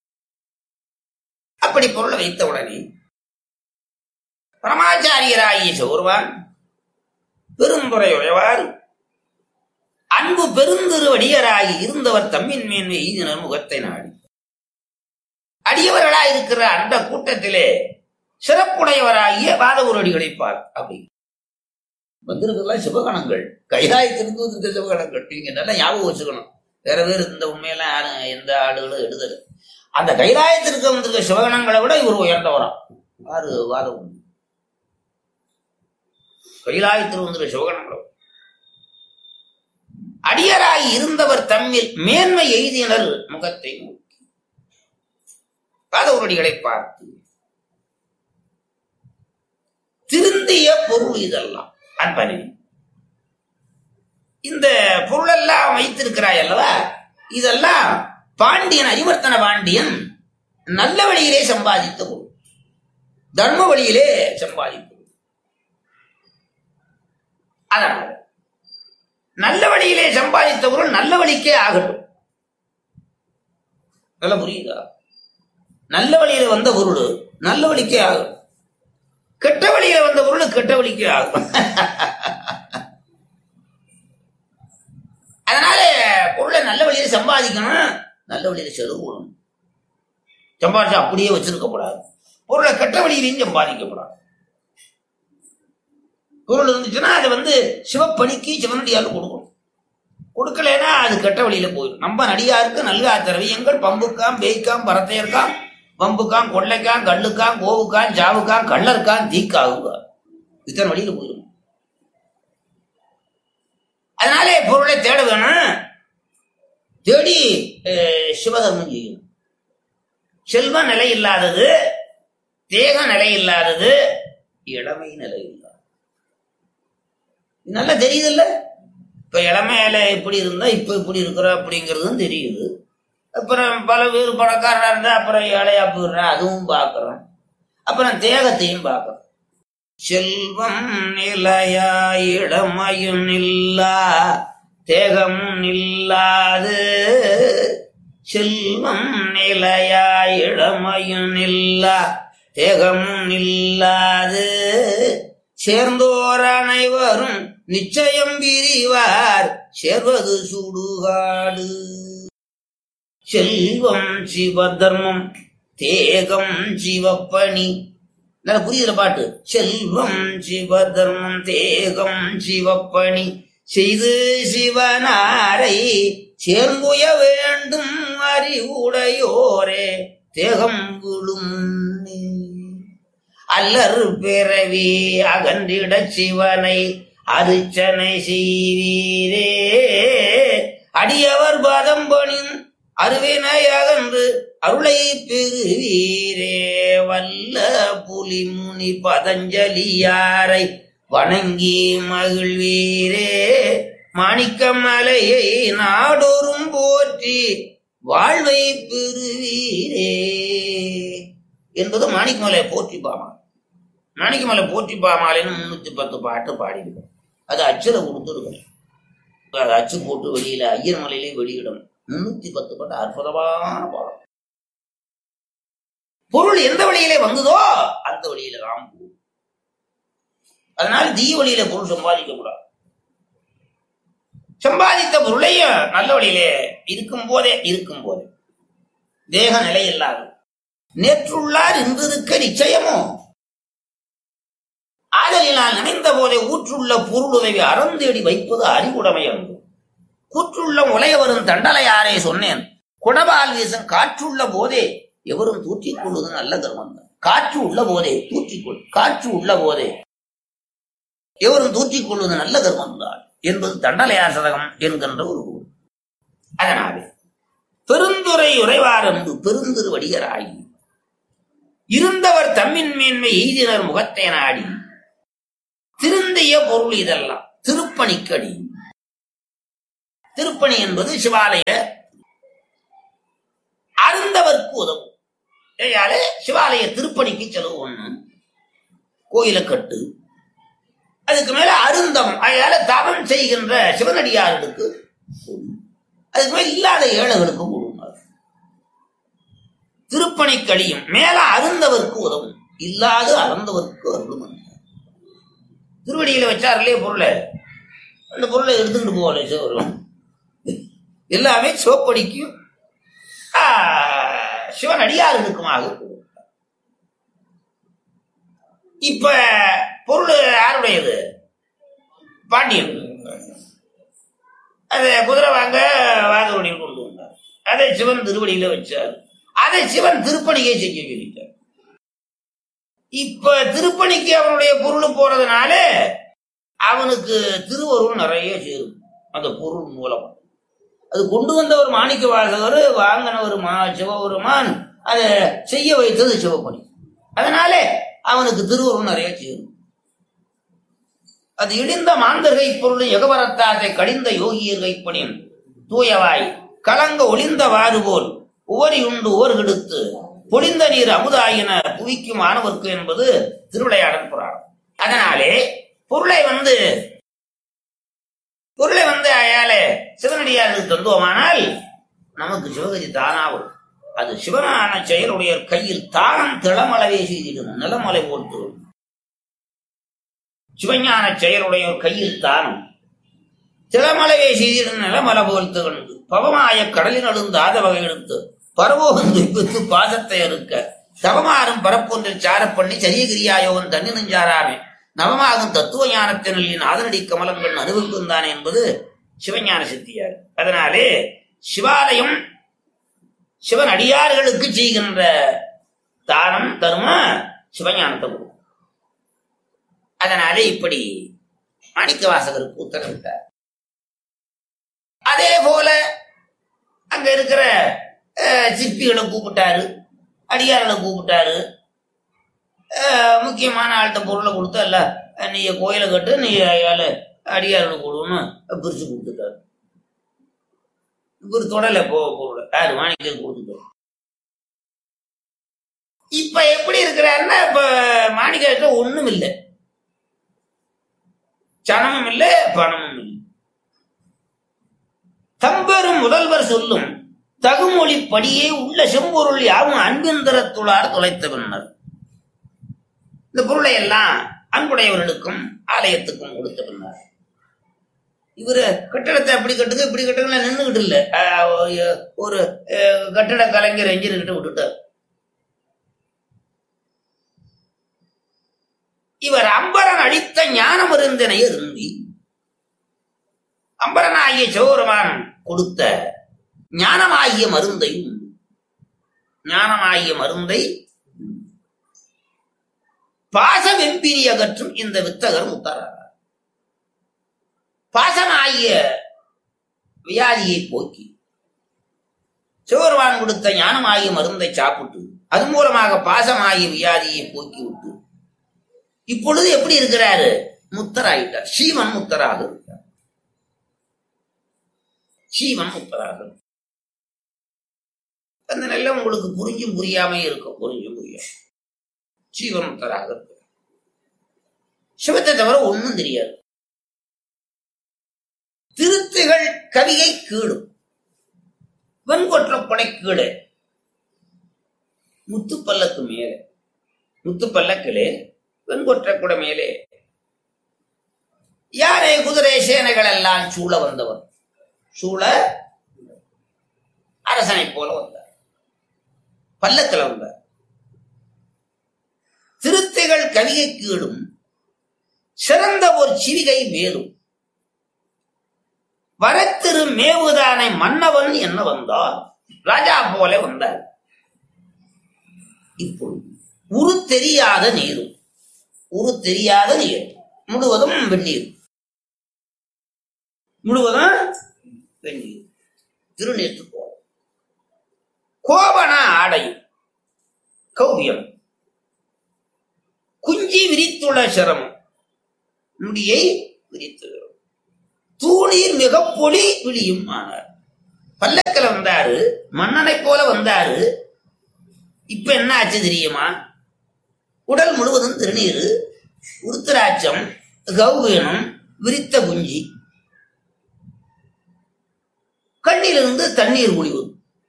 S4: அப்படி பொருளை வைத்த உடனே பரமாச்சாரியராகிய சோர்வான் பெரும்புரை உழைவார் அன்பு பெருந்திருவடியராகி இருந்தவர் தம்மின் மேன்மை எய்தினர் முகத்தை நாடி அடியவர்களாய் இருக்கிற அந்த கூட்டத்திலே சிறப்புடையவராகிய வாதவூரடிகளை பார் அப்படி வந்திருக்கலாம் சிவகணங்கள் கைலாயத்திலிருந்து வந்திருக்க சிவகணங்கள் நீங்க நல்லா ஞாபகம் வச்சுக்கணும் வேற பேர் இந்த உண்மையெல்லாம் யாரும் எந்த ஆளுகளும் எழுதல அந்த கைலாயத்திற்கு வந்திருக்க சிவகணங்களை விட இவர் உயர்ந்தவராம் யாரு வாதம் கைலாயத்தில் வந்திருக்க சிவகணங்களை அடியராய் இருந்தவர் தம்மில் மேன்மை எய்தினர் முகத்தை நோக்கி பாதவரடிகளை பார்த்து திருந்திய பொருள் இதெல்லாம் அன்பனே இந்த பொருளெல்லாம் வைத்திருக்கிறாய் அல்லவா இதெல்லாம் பாண்டியன் அரிவர்த்தன பாண்டியன் நல்ல வழியிலே சம்பாதித்த பொருள் தர்ம வழியிலே சம்பாதித்த பொருள் அதனால நல்ல வழியிலே சம்பாதித்த பொருள் நல்ல வழிக்கே ஆகட்டும் நல்லா புரியுதா நல்ல வழியில வந்த பொருள் நல்ல வழிக்கே ஆகும் கெட்ட வழியில வந்த பொருள் கெட்ட வழிக்கே ஆகும் அதனால பொருளை நல்ல வழியில சம்பாதிக்கணும் நல்ல வழியில செலவுணும் சம்பாதிச்சு அப்படியே வச்சிருக்க கூடாது பொருளை கெட்ட வழியிலையும் சம்பாதிக்கப்படாது பொருள் இருந்துச்சுன்னா அதை வந்து சிவப்பணிக்கு சிவனடியாருக்கு கொடுக்கணும் கொடுக்கலைன்னா அது கெட்ட வழியில போயிடும் நம்ம நடிகாருக்கு நல்கா திரவியங்கள் பம்புக்காம் பேய்க்காம் பரத்தையர்க்காம் பம்புக்காம் கொள்ளைக்காம் கல்லுக்காம் கோவுக்காம் ஜாவுக்காம் கள்ளருக்காம் தீக்காவுங்க இத்தனை வழியில போயிடும் அதனாலே பொருளை தேட வேணும் தேடி அஹ், சிவதர்மம் செய்யணும் செல்வ நிலை இல்லாதது தேக நிலை இல்லாதது இளமை நிலை இல்லாதது இது நல்லா தெரியுதுல்ல இப்ப இளமையில எப்படி இருந்தா இப்ப இப்படி இருக்கிறோம் அப்படிங்கிறதும் தெரியுது அப்புறம் பல பேர் பணக்காரனா இருந்தா அப்புறம் ஏழையா போயிடுறேன் அதுவும் பார்க்கறோம் அப்புறம் தேகத்தையும் பார்க்கறோம் செல்வம் நிலையா இளமையும் இல்லா தேகமும் இல்லாது செல்வம் நிலையா இளமையும் இல்லா தேகமும் இல்லாது சேர்ந்தோர் அனைவரும் நிச்சயம் பிரிவார் சேர்வது சுடுகாடு செல்வம் சிவதர்மம் தேகம் சிவப்பணி நல்லா புரியுதுல பாட்டு செல்வம் சிவதர்மம் தேகம் சிவப்பணி செய்து சிவனாரை சேர்ந்துய வேண்டும் அறிவுடையோரே தேகம் விழும் முன்னே. அல்லர் பிறவி அகன்றிட சிவனை அரிச்சனை செய்வீரே அடியவர் பாதம் பணின் அருவினை அகன்று அருளை பெறுவீரே வல்ல புலிமுனி பதஞ்சலியாரை வணங்கி மகிழ்வீரே மாணிக்க மலையை நாடொரும் போற்றி வாழ்வை பெறுவீரே என்பது மாணிக்கமலையை போற்றி பாமா மாணிக்கமலை போற்றி பாமாலைன்னு முன்னூத்தி பத்து பாட்டு பாடியிருக்கோம் அது அச்சுல கொடுத்துருக்கோம் அதை அச்சு போட்டு வெளியில ஐயர் மலையிலே வெளியிடணும் முன்னூத்தி பத்து பாட்டு அற்புதமான பாடம் பொருள் எந்த வழியிலே வந்ததோ அந்த வழியில ராம் போகும் அதனால தீ வழியில பொருள் சம்பாதிக்கப்படாது சம்பாதித்த பொருளையும் நல்ல வழியிலே இருக்கும் போதே இருக்கும் போதே தேக நிலை இல்லாது நேற்றுள்ளார் இன்றிருக்க நிச்சயமோ ஆதலினால் நினைந்த போதே ஊற்றுள்ள பொருளுதவி அறந்தேடி வைப்பது அறிவுடைமை அன்று கூற்றுள்ள உலைய வரும் தண்டலையாரே சொன்னேன் குடபால் வீசும் காற்றுள்ள போதே எவரும் தூற்றிக் கொள்வது நல்ல கர்மம் தான் காற்று உள்ள போதே தூற்றிக்கொள் காற்று உள்ள போதே எவரும் தூற்றிக் கொள்வது நல்ல கர்மம் தான் என்பது தண்டலையார் சதகம் என்கின்ற ஒரு ஊர் அதனாலே பெருந்துரை உறைவார் என்று பெருந்திரு வடிகராகி இருந்தவர் தம்மின் மேன்மை எய்தினர் முகத்தை நாடி திருந்திய பொருள் இதெல்லாம் திருப்பணிக்கடி திருப்பணி என்பது சிவாலய அருந்தவர்க்கு உதவும் ஏயாலே சிவாலய திருப்பணிக்கு செலவு ஒண்ணு கோயிலை கட்டு அதுக்கு மேல அருந்தம் அதால தவம் செய்கின்ற சிவனடியார்களுக்கு அதுக்கு மேல இல்லாத ஏழைகளுக்கு கொடுங்க திருப்பணி கழியும் மேல அருந்தவர்க்கு உதவும் இல்லாத அறந்தவர்க்கு அருளும் திருவடியில வச்சார்களே பொருளை அந்த பொருளை எடுத்துக்கிட்டு போகல சிவரும் எல்லாமே சிவப்படிக்கும் ஆ, சிவன் அடியார்களுக்குமாக கொடுத்தார். இப்ப பொருள் யாருடையது பாண்டியன் அதை குதிரை வாங்க வாதவடியில் கொண்டு வந்தார் அதை சிவன் திருவடியில வச்சார் அதை சிவன் திருப்பணியை செய்ய சொல்லிட்டார் இப்ப திருப்பணிக்கு அவனுடைய பொருள் போறதுனால அவனுக்கு திருவருள் நிறைய சேரும் அந்த பொருள் மூலம் அது கொண்டு வந்தவர் மாணிக்க வாசகர் வாங்கினவர் மா சிவபெருமான் அதை செய்ய வைத்தது சிவப்பணி அதனாலே அவனுக்கு திருவருள் நிறைய சேரும் அது இடிந்த மாந்தர்கை பொருள் எகவரத்தாசை கடிந்த யோகியர் கைப்பணியும் தூயவாய் கலங்க ஒளிந்தவாறு போல் உவரி உண்டு ஓர் கெடுத்து பொழிந்த நீர் அமுதாயின புவிக்கும் மாணவர்க்கு என்பது திருவிளையாடல் புராணம் அதனாலே பொருளை வந்து பொருளை வந்து அயாலே சிவனடியாருக்கு தந்துவோமானால் நமக்கு சிவகதி தானா வரும் அது சிவனான செயலுடைய கையில் தானம் திளமளவே செய்திடும் நிலமலை போட்டு சிவஞான செயலுடைய கையில் தானம் திளமளவே செய்திடும் நிலமலை போல் திகழ்ந்து பவமாய கடலில் அழுந்து ஆத வகை எடுத்து பரவோகன் துய்ப்பித்து பாதத்தை அறுக்க தவமாறும் பரப்பொன்றில் சாரப் பண்ணி சரியகிரியாயோவன் தண்ணி நெஞ்சாராமே நவமாகும் தத்துவ ஞானத்தினின் ஆதரடி கமலங்கள் அனுபவிக்கும் என்பது சிவஞான சித்தியார் அதனாலே சிவாலயம் சிவன் அடியார்களுக்கு செய்கின்ற தானம் தரும சிவஞானத்தை கொடுக்கும் அதனாலே இப்படி மாணிக்க வாசகருக்கு உத்தரவிட்டார் அதே போல அங்க இருக்கிற அஹ், சிற்பிகளை கூப்பிட்டாரு அடியார்களை கூப்பிட்டாரு அஹ், முக்கியமான ஆள்கிட்ட பொருளை கொடுத்தா இல்ல நீ கோயிலை கட்டு நீ ஏழு அடியார்களுக்கு கொடுன்னு பிரிச்சு கொடுத்துட்டாரு இவர் தொடல போ பொருளை யாரு மாணிக்க கொடுத்துட்டாரு இப்ப எப்படி இருக்கிறாருன்னா இப்ப மாணிக்க ஒண்ணும் இல்லை சனமும் இல்லை பணமும் இல்லை தம்பெரும் முதல்வர் சொல்லும் தகுமொழி படியே உள்ள செம்பொருள் யாவும் அன்பிந்தரத்துளார் தொலைத்த பின்னர் இந்த பொருளை எல்லாம் அன்புடையவர்களுக்கும் ஆலயத்துக்கும் கொடுத்த பின்னர் இவரு கட்டடத்தை அப்படி கட்டுங்க இப்படி கட்டுங்க நின்றுகிட்டு இல்ல ஆஹ் ஒரு- ஒரு அஹ், கட்டட கலைஞர் என்ஜினியர் கிட்ட விட்டுட்டார் இவர் அம்பரன் அளித்த ஞானம் இருந்தனை அருந்தி அம்பரனாகிய சிவபெருமான் கொடுத்த ஞானமாகிய மருந்தையும் ஞானமாகிய மருந்தை பாச வெம்பிரி அகற்றும் இந்த வித்தகர் முத்தாரார் பாசமாகிய வியாதியை போக்கி சிவபெருமான் கொடுத்த ஞானமாகிய மருந்தை சாப்பிட்டு அது மூலமாக பாசமாகிய வியாதியை போக்கி விட்டு இப்பொழுது எப்படி இருக்கிறாரு முத்தராயிட்டார் சீவன் முத்தராக இருக்கிறார் சீவன் முத்தராக இருக்கிறார். அந்த நிலை உங்களுக்கு புரிஞ்சும் புரியாம இருக்கும் புரிஞ்சும் புரியும் சீவன் முத்தராக இருக்கிறார் சிவத்தை தவிர ஒண்ணும் தெரியாது திருத்துகள் கவியை கீழும் வெண்கொற்ற கொடை கீழே முத்துப்பல்லக்கு மேலே முத்துப்பல்லக்கிலே வெண்கொற்ற குடை மேலே யானை குதிரை சேனைகள் எல்லாம் சூழ வந்தவர் சூழ அரசனை போல வந்தார் பல்லக்கில் வந்தார் திருத்தைகள் கவிகை கீழும் சிறந்த ஒரு சிவிகை மேலும் வரத்திரு மேவுதானை மன்னவன் என்ன வந்தார் ராஜா போல வந்தார் இப்பொழுது உரு தெரியாத நீரும் உரு தெரியாத நீர் முழுவதும் வெந்நீர் முழுவதும் வெந்நீர் திருநீற்று போல கோவண ஆடை கௌவியம் குஞ்சி விரித்துள்ள சிரமம் முடியை விரித்துகிறோம் தூணீர் மிக பொலி விழியும் ஆனார் பல்லக்கில் வந்தாரு மன்னனை போல வந்தாரு இப்ப என்ன ஆச்சு தெரியுமா உடல் முழுவதும் திருநீர் உருத்திராட்சம் கௌவீனம் விரித்த குஞ்சி கண்ணிலிருந்து தண்ணீர் குடிவது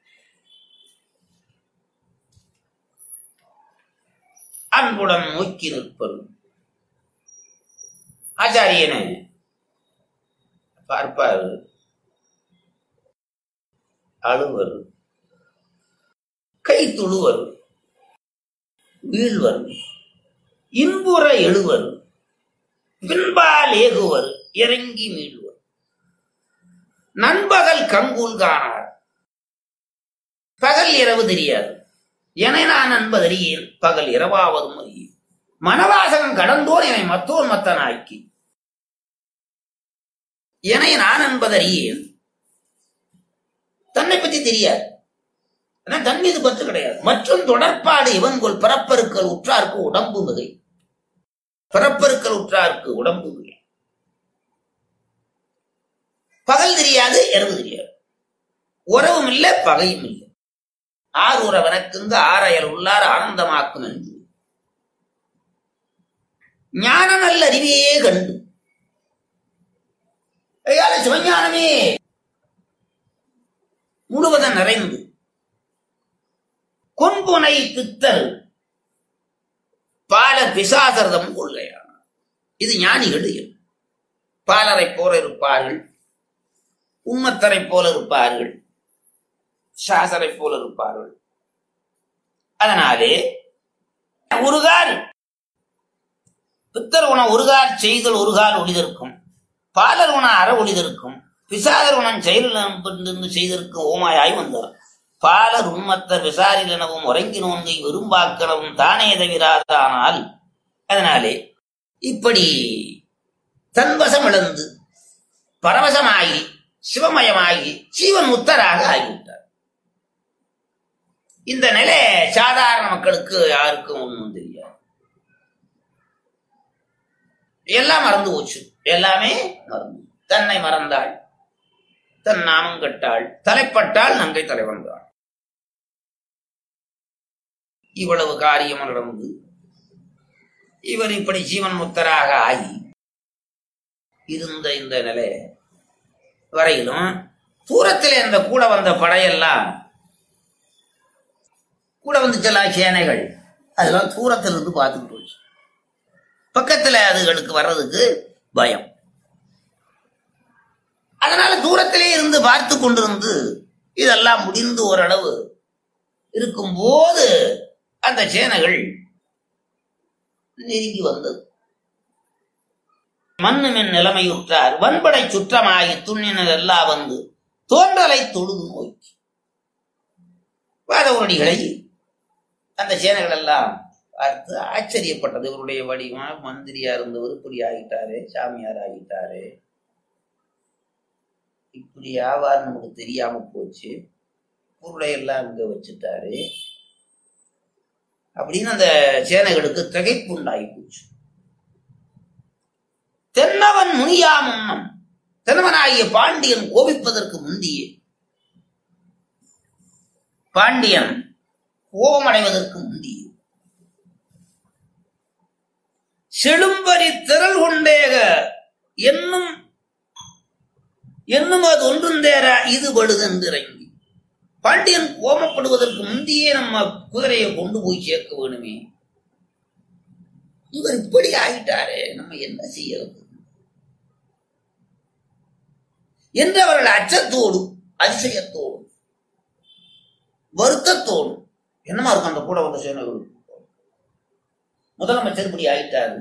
S4: அன்புடன் நோக்கி நிற்பது ஆச்சாரியனை பார்ப்பார் அழுவர் கை துழுவர் வீழ்வர் இன்புற எழுவர் பின்பால் ஏகுவர் இறங்கி மீள்வர் நண்பகல் கங்கூல் காணார் பகல் இரவு தெரியாது என நான் என்பதறியேன் பகல் இரவாவதும் அறியேன் மனவாசகம் கடந்தோர் என்னை மத்தோர் மத்தனாக்கி என நான் என்பதறியேன் தன்னை பத்தி தெரியாது ஆனா தன் மீது பற்று கிடையாது மற்றும் தொடர்பாடு இவன்கொள் பிறப்பருக்கள் உற்றார்க்கு உடம்பு மிகை பிறப்பருக்கள் உற்றார்க்கு உடம்பு மிகை பகல் தெரியாது இரவு தெரியாது உறவும் இல்லை பகையும் இல்லை ஆர் உறவனக்குங்க ஆரையல் உள்ளார் ஆனந்தமாக்கும் என்று ஞான நல்ல அறிவையே கண்டு ஐயால சிவஞானமே முழுவதும் நிறைந்து கொன்புனை பித்தல் பால பிசாசரதம் கொள்ளையான இது ஞானிகள் இயல்பு. பாலரைப் போல இருப்பார்கள் உம்மத்தரை போல இருப்பார்கள் சாசரை போல இருப்பார்கள் அதனாலே ஒருகால் பித்தர் உண ஒருகால் செய்தல் ஒருகால் ஒளிதற்கும் பாலர் உண அற ஒளிதற்கும் பிசாதர் உணன் செயலில் செய்திருக்கும் ஓமாயாய் வந்தார் பாலர் உண்மத்தர் விசாரில் எனவும் உறங்கி நோன்கை விரும்பாக்களவும் தானே தவிராதானால் அதனாலே இப்படி தன்வசம் இழந்து பரவசமாகி சிவமயமாகி ஜீவன் முத்தராக ஆகிவிட்டார் இந்த நிலை சாதாரண மக்களுக்கு யாருக்கும் ஒன்றும் தெரியாது எல்லாம் மறந்து போச்சு எல்லாமே மறந்து தன்னை மறந்தாள் தன் நாமம் கட்டாள் தலைப்பட்டாள் நங்கை தலைவந்தாள் இவ்வளவு காரியம் நடந்து இவர் இப்படி ஜீவன் முத்தராக ஆகி இருந்த இந்த நிலை வரையிலும் தூரத்தில் இந்த கூட வந்த படையெல்லாம் கூட வந்துச்செல்லாம் சேனைகள் அதெல்லாம் தூரத்தில் இருந்து பார்த்துக்கிட்டு போச்சு பக்கத்துல அதுகளுக்கு வர்றதுக்கு பயம் அதனால தூரத்திலே இருந்து பார்த்து கொண்டிருந்து இதெல்லாம் முடிந்து ஓரளவு இருக்கும்போது அந்த சேனைகள் நெருங்கி வந்தது மண்ணுமின் நிலைமையுற்றார் வன்படை சுற்றமாகி துண்ணினர் எல்லாம் வந்து தோன்றலை தொழுது நோக்கி வாதவரடிகளை அந்த சேனைகள் எல்லாம் பார்த்து ஆச்சரியப்பட்டது இவருடைய வடிவம் மந்திரியா இருந்தவர் இப்படி ஆகிட்டாரு சாமியார் ஆகிட்டாரு இப்படி ஆவார் நமக்கு தெரியாம போச்சு பொருளை எல்லாம் இங்க வச்சுட்டாரு அப்படின்னு அந்த சேனைகளுக்கு திகைப்பு உண்டாகி போச்சு தென்னவன் முனியா முன்னம் தென்னவனாகிய பாண்டியன் கோபிப்பதற்கு முந்தியே பாண்டியன் கோபமடைவதற்கு முந்தியே செழும்பரி திரள் கொண்டேக என்னும் என்னும் அது ஒன்றும் தேர இது படுதென்று இறங்கி பாண்டியன் கோபப்படுவதற்கு முந்தியே நம்ம குதிரையை கொண்டு போய் சேர்க்க வேணுமே இவர் இப்படி ஆகிட்டாரே நம்ம என்ன செய்யறது என்று அவர்கள் அச்சத்தோடும் அதிசயத்தோடும் வருத்தத்தோடும் என்னமா இருக்கும் அந்த கூட வந்த சேனைகள் முதலமைச்சர் இப்படி ஆயிட்டாரு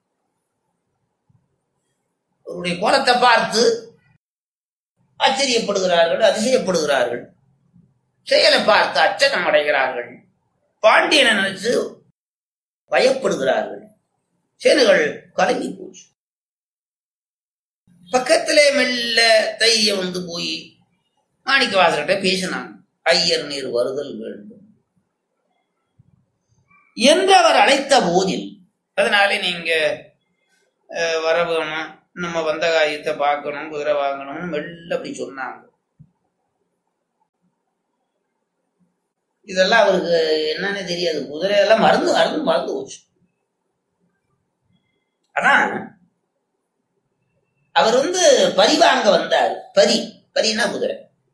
S4: அவருடைய கோலத்தை பார்த்து ஆச்சரியப்படுகிறார்கள் அதிசயப்படுகிறார்கள் செயலை பார்த்து அச்சகம் அடைகிறார்கள் பாண்டியனை நினைச்சு பயப்படுகிறார்கள் சேனைகள் கலங்கி போச்சு பக்கத்திலே மெல்ல தைரியம் வந்து போய் மாணிக்க வாசகிட்ட பேசினாங்க ஐயர் நீர் வருதல் வேண்டும் என்று அவர் அழைத்த போதில் அதனாலே நீங்க அஹ், வர வேணும் நம்ம வந்த காரியத்தை பார்க்கணும் குதிரை வாங்கணும்னு மெல்ல அப்படி சொன்னாங்க இதெல்லாம் அவருக்கு என்னன்னு தெரியாது குதிரையெல்லாம் மறந்து மறந்து மறந்து போச்சு அதான் அவர் வந்து பரி வாங்க வந்தார் பரி பரினா குதிரை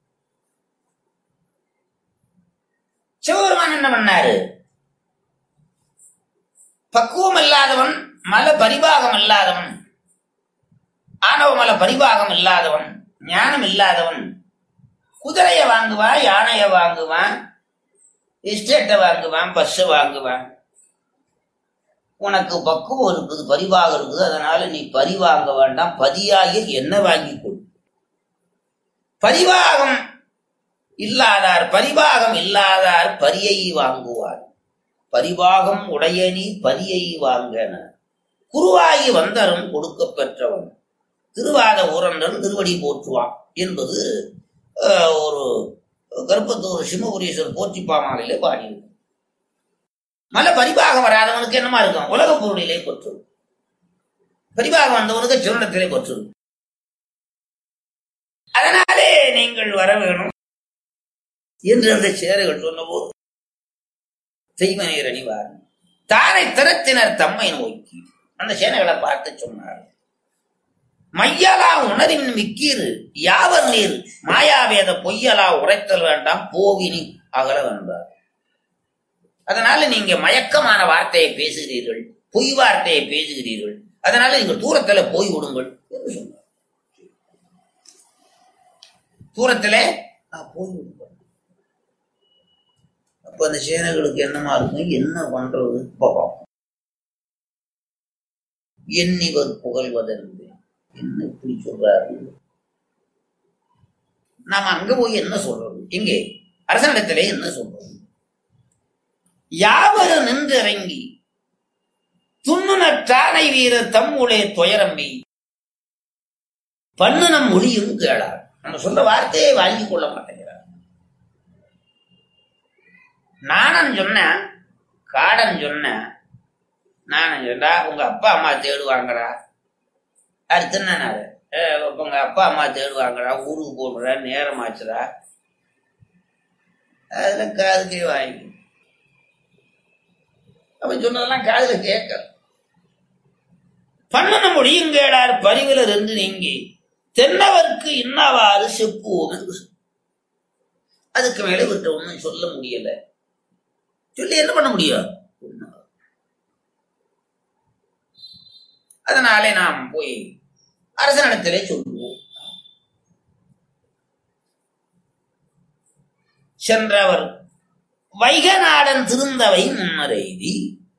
S4: சிவபெருமான் என்ன பண்ணாரு பக்குவம் இல்லாதவன் மல பரிபாகம் இல்லாதவன் ஆணவ மல பரிபாகம் இல்லாதவன் ஞானம் இல்லாதவன் குதிரைய வாங்குவான் யானைய வாங்குவான் எஸ்டேட்டை வாங்குவான் பஸ் வாங்குவான் உனக்கு பக்குவம் இருக்குது பரிவாகம் இருக்குது அதனால நீ பரி வாங்க வேண்டாம் பதியாகி என்ன வாங்கி கொடு பரிவாகம் இல்லாதார் பரிவாகம் இல்லாதார் பரியை வாங்குவார் பரிவாகம் உடைய நீ பரியை வாங்கன குருவாகி வந்தரும் கொடுக்க பெற்றவன் திருவாத ஊரன்றன் திருவடி போற்றுவான் என்பது அஹ், ஒரு கர்ப்பத்தூர் சிம்மபுரீஸ்வரர் போற்றி பாமாலையிலே பாடியிருக்கு மல பரிபாகம் வராதவனுக்கு என்னமா இருக்கும் உலக பொருளிலே கொற்று பரிபாகம் வந்தவனுக்கு சிவனிடத்திலே கொற்று அதனாலே நீங்கள் வர வேணும் என்று அந்த சேரைகள் சொன்னபோது செய்வனேர் அணிவார் தாரை திறத்தினர் தம்மை நோக்கி அந்த சேனைகளை பார்த்து சொன்னார் மையலா உணரின் மிக்கீர் யாவர் நீர் மாயாவேத பொய்யலா உரைத்தல் வேண்டாம் போவினி அகல வேண்டார் அதனால நீங்க மயக்கமான வார்த்தையை பேசுகிறீர்கள் பொய் வார்த்தையை பேசுகிறீர்கள் அதனால நீங்க தூரத்துல போய் விடுங்கள் என்று சொன்னார் தூரத்திலே "ஆ, போய் விடுங்கள் அப்ப அந்த சேனைகளுக்கு என்னமா இருக்கும் என்ன பண்றது பாப்போம் எண்ணிவர் புகழ்வதென்று என்ன இப்படி சொல்றாரு நாம அங்க போய் என்ன சொல்றது எங்கே அரசனிடத்திலே என்ன சொல்றது யாவரு நின்று இறங்கி துண்ணுன தானை வீரர் தம்முளே துயரம்பி பண்ணுனம் மொழியும் கேளார் நம்ம சொல்ற வார்த்தையை வாங்கி கொள்ள மாட்டேங்கிறார் நானும் சொன்னேன் காடன் சொன்னேன் நானும் சொன்னா உங்க அப்பா அம்மா தேடுவாங்கடா அடுத்து என்ன நாள் உங்க அப்பா அம்மா தேடுவாங்கடா ஊருக்கு போடுறா நேரம் ஆச்சுடா அதுல காதுக்கே வாங்கி அவன் சொன்னதெல்லாம் காதுல கேட்க பண்ணன முடியும் கேடார் பரிவிலர் என்று நீங்கி தென்னவர்க்கு இன்னவாறு செப்புவோம் என்று சொன்னார். அதுக்கு மேல விட்ட ஒண்ணும் சொல்ல முடியல சொல்லி என்ன பண்ண முடியும் ஒண்ணும். அதனாலே நாம் போய் அரசனிடத்திலே சொல்லுவோம் சென்றவர் வைகநாடன் திருந்தவை முன்னரெய்தி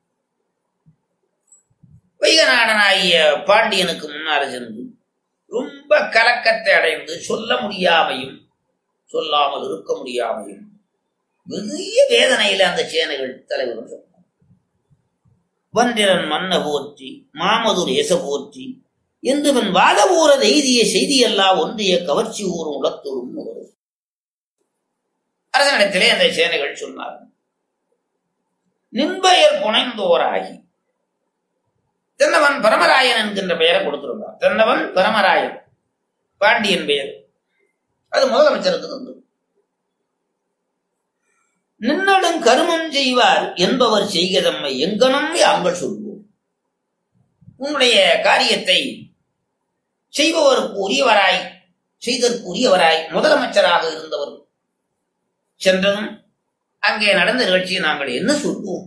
S4: வைகநாடனாகிய பாண்டியனுக்கு முன்னால சென்று ரொம்ப கலக்கத்தை அடைந்து சொல்ல முடியாமையும் சொல்லாமல் இருக்க முடியாமையும் பெரிய வேதனையில அந்த சேனைகள் தலைவரும் சொன்னார் வந்திரன் மன்ன போற்றி மாமதுர் ஏச போற்றி என்றவன் வாதபூர எய்திய செய்தியெல்லாம் ஒன்றிய கவர்ச்சி ஊரும் உலத்தொரும் முதல் அரசனிடத்திலே அந்த சேனைகள் சொன்னார்கள் நின்பெயர் புனைந்தோராகி தென்னவன் பரமராயன் என்கின்ற பெயரை கொடுத்திருந்தான் தென்னவன் பரமராயன் பாண்டியன் பெயர் அது முதலமைச்சருக்கு தந்தது நின்னடும் கருமம் செய்வார் என்பவர் செய்கதம்மை எங்கனும் யாங்கள் சொல்வோம் உன்னுடைய காரியத்தை செய்பவருக்கு உரியவராய் செய்தற்கு உரியவராய் முதலமைச்சராக இருந்தவர் சென்றதும் அங்கே நடந்த நிகழ்ச்சியை நாங்கள் என்ன சொல்வோம்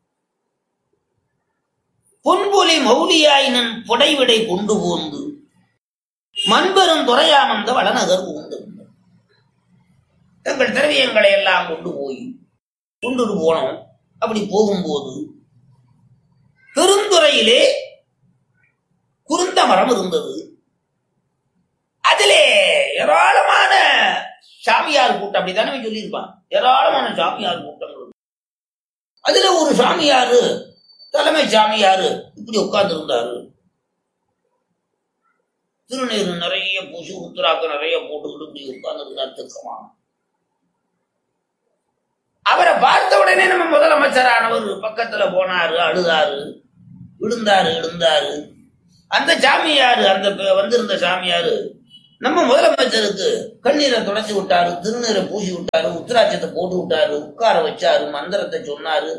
S4: பொன்பொலி மௌலியாய் நின் புடைவிடை கொண்டு போந்து மண்பெரும் துறையாமந்த வளநகர் உண்டு எங்கள் திரவியங்களை எல்லாம் கொண்டு போய் கொண்டுட்டு போனோம் அப்படி போகும்போது பெருந்துறையிலே குருந்த மரம் இருந்தது அதிலே ஏராளமான சாமியார் கூட்டம் அப்படித்தானே அவன் சொல்லியிருப்பான் ஏராளமான சாமியார் கூட்டம் இருந்தது. அதுல ஒரு சாமியாரு தலைமை சாமியாரு இப்படி உட்கார்ந்து இருந்தாரு திருநீர் நிறைய பூசி உத்தராக்க நிறைய போட்டுக்கிட்டு இப்படி உட்கார்ந்து இருந்தார் திக்கமா அவரை பார்த்த உடனே நம்ம முதலமைச்சரானவர் பக்கத்துல போனாரு அழுதாரு விழுந்தாரு எழுந்தாரு அந்த சாமியாரு அந்த ப- வந்திருந்த சாமியாரு நம்ம முதலமைச்சருக்கு கண்ணீரை தொடச்சி விட்டாரு திருநீரை பூசி விட்டாரு உத்திராட்சத்தை போட்டு விட்டாரு உட்கார வச்சாரு மந்திரத்தை சொன்னாரு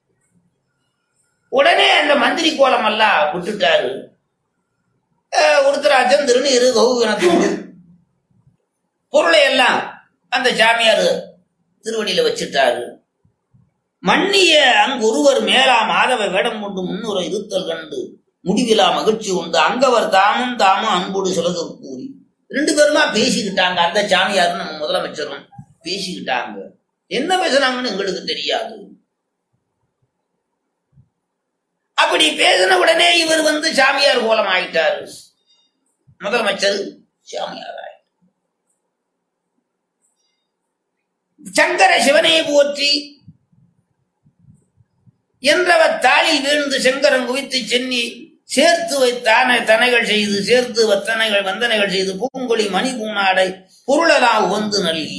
S4: உடனே அந்த மந்திரி கோலம் எல்லாம் விட்டுட்டாரு அஹ் உருத்திராட்சம் திருநீரு கௌகணத்தோடு பொருளை எல்லாம் அந்த சாமியார் திருவடியில வச்சிட்டாரு மன்னிய அங்கு ஒருவர் மேலா மாதவ வேடம் கொண்டு முன்னுரை இருத்தல் கண்டு முடிவிலா மகிழ்ச்சி உண்டு அங்கவர் தாமும் தாமும் அன்போடு சுலகு கூறி ரெண்டு பேருமா பேசிக்கிட்டாங்க அந்த சாமியாரும் நம்ம முதலமைச்சரும் பேசிக்கிட்டாங்க என்ன பேசுனாங்கன்னு எங்களுக்கு தெரியாது அப்படி பேசின உடனே இவர் வந்து சாமியார் கோலம் ஆயிட்டாரு முதலமைச்சர் சாமியார் ஆயிட்டார் சங்கர சிவனை போற்றி என்றவர் தாளில் வீழ்ந்து செங்கரம் குவித்து சென்னி சேர்த்து வைத்தான தனைகள் செய்து சேர்த்து வத்தனைகள் வந்தனைகள் செய்து பூங்கொழி மணி பூனாடை பொருளலா உவந்து நல்கி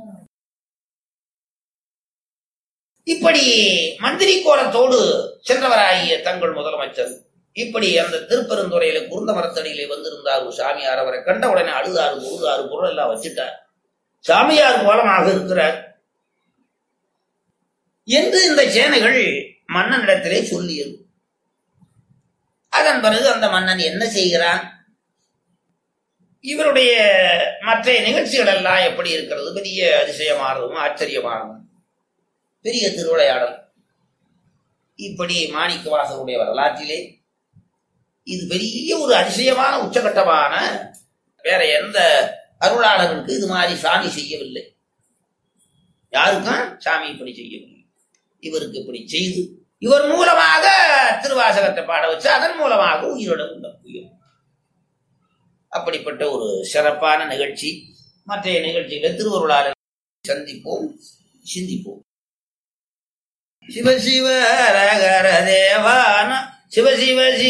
S4: இப்படி மந்திரி கோலத்தோடு சென்றவராகிய தங்கள் முதலமைச்சர் இப்படி அந்த திருப்பெருந்துறையில குருந்த மரத்தடியிலே வந்திருந்தார் ஒரு சாமியார் அவரை கண்ட உடனே அழுதாரு பொழுதாரு பொருள் எல்லாம் வச்சுட்டார் சாமியார் கோலமாக இருக்கிறார் என்று இந்த சேனைகள் மன்னனிடத்திலே சொல்லியது அதன் பிறகு அந்த மன்னன் என்ன செய்கிறான் இவருடைய மற்ற நிகழ்ச்சிகள் எல்லாம் எப்படி இருக்கிறது பெரிய அதிசயமானதும் ஆச்சரியமானதும் பெரிய திருவிளையாடல் இப்படி மாணிக்க வாசகருடைய வரலாற்றிலே இது பெரிய ஒரு அதிசயமான உச்சகட்டமான வேற எந்த அருளாளர்களுக்கு இது மாதிரி சாமி செய்யவில்லை யாருக்கும் சாமி இப்படி செய்யவில்லை இவருக்கு இப்படி செய்து இவர் மூலமாக திருவாசகத்தை பாட வச்சு அதன் மூலமாக உயிரோட உள்ள உயிர் அப்படிப்பட்ட ஒரு சிறப்பான நிகழ்ச்சி மற்ற நிகழ்ச்சிகளை திருவருளாளர் சந்திப்போம் சிந்திப்போம் சிவ சிவ ரகர தேவான சிவ சிவ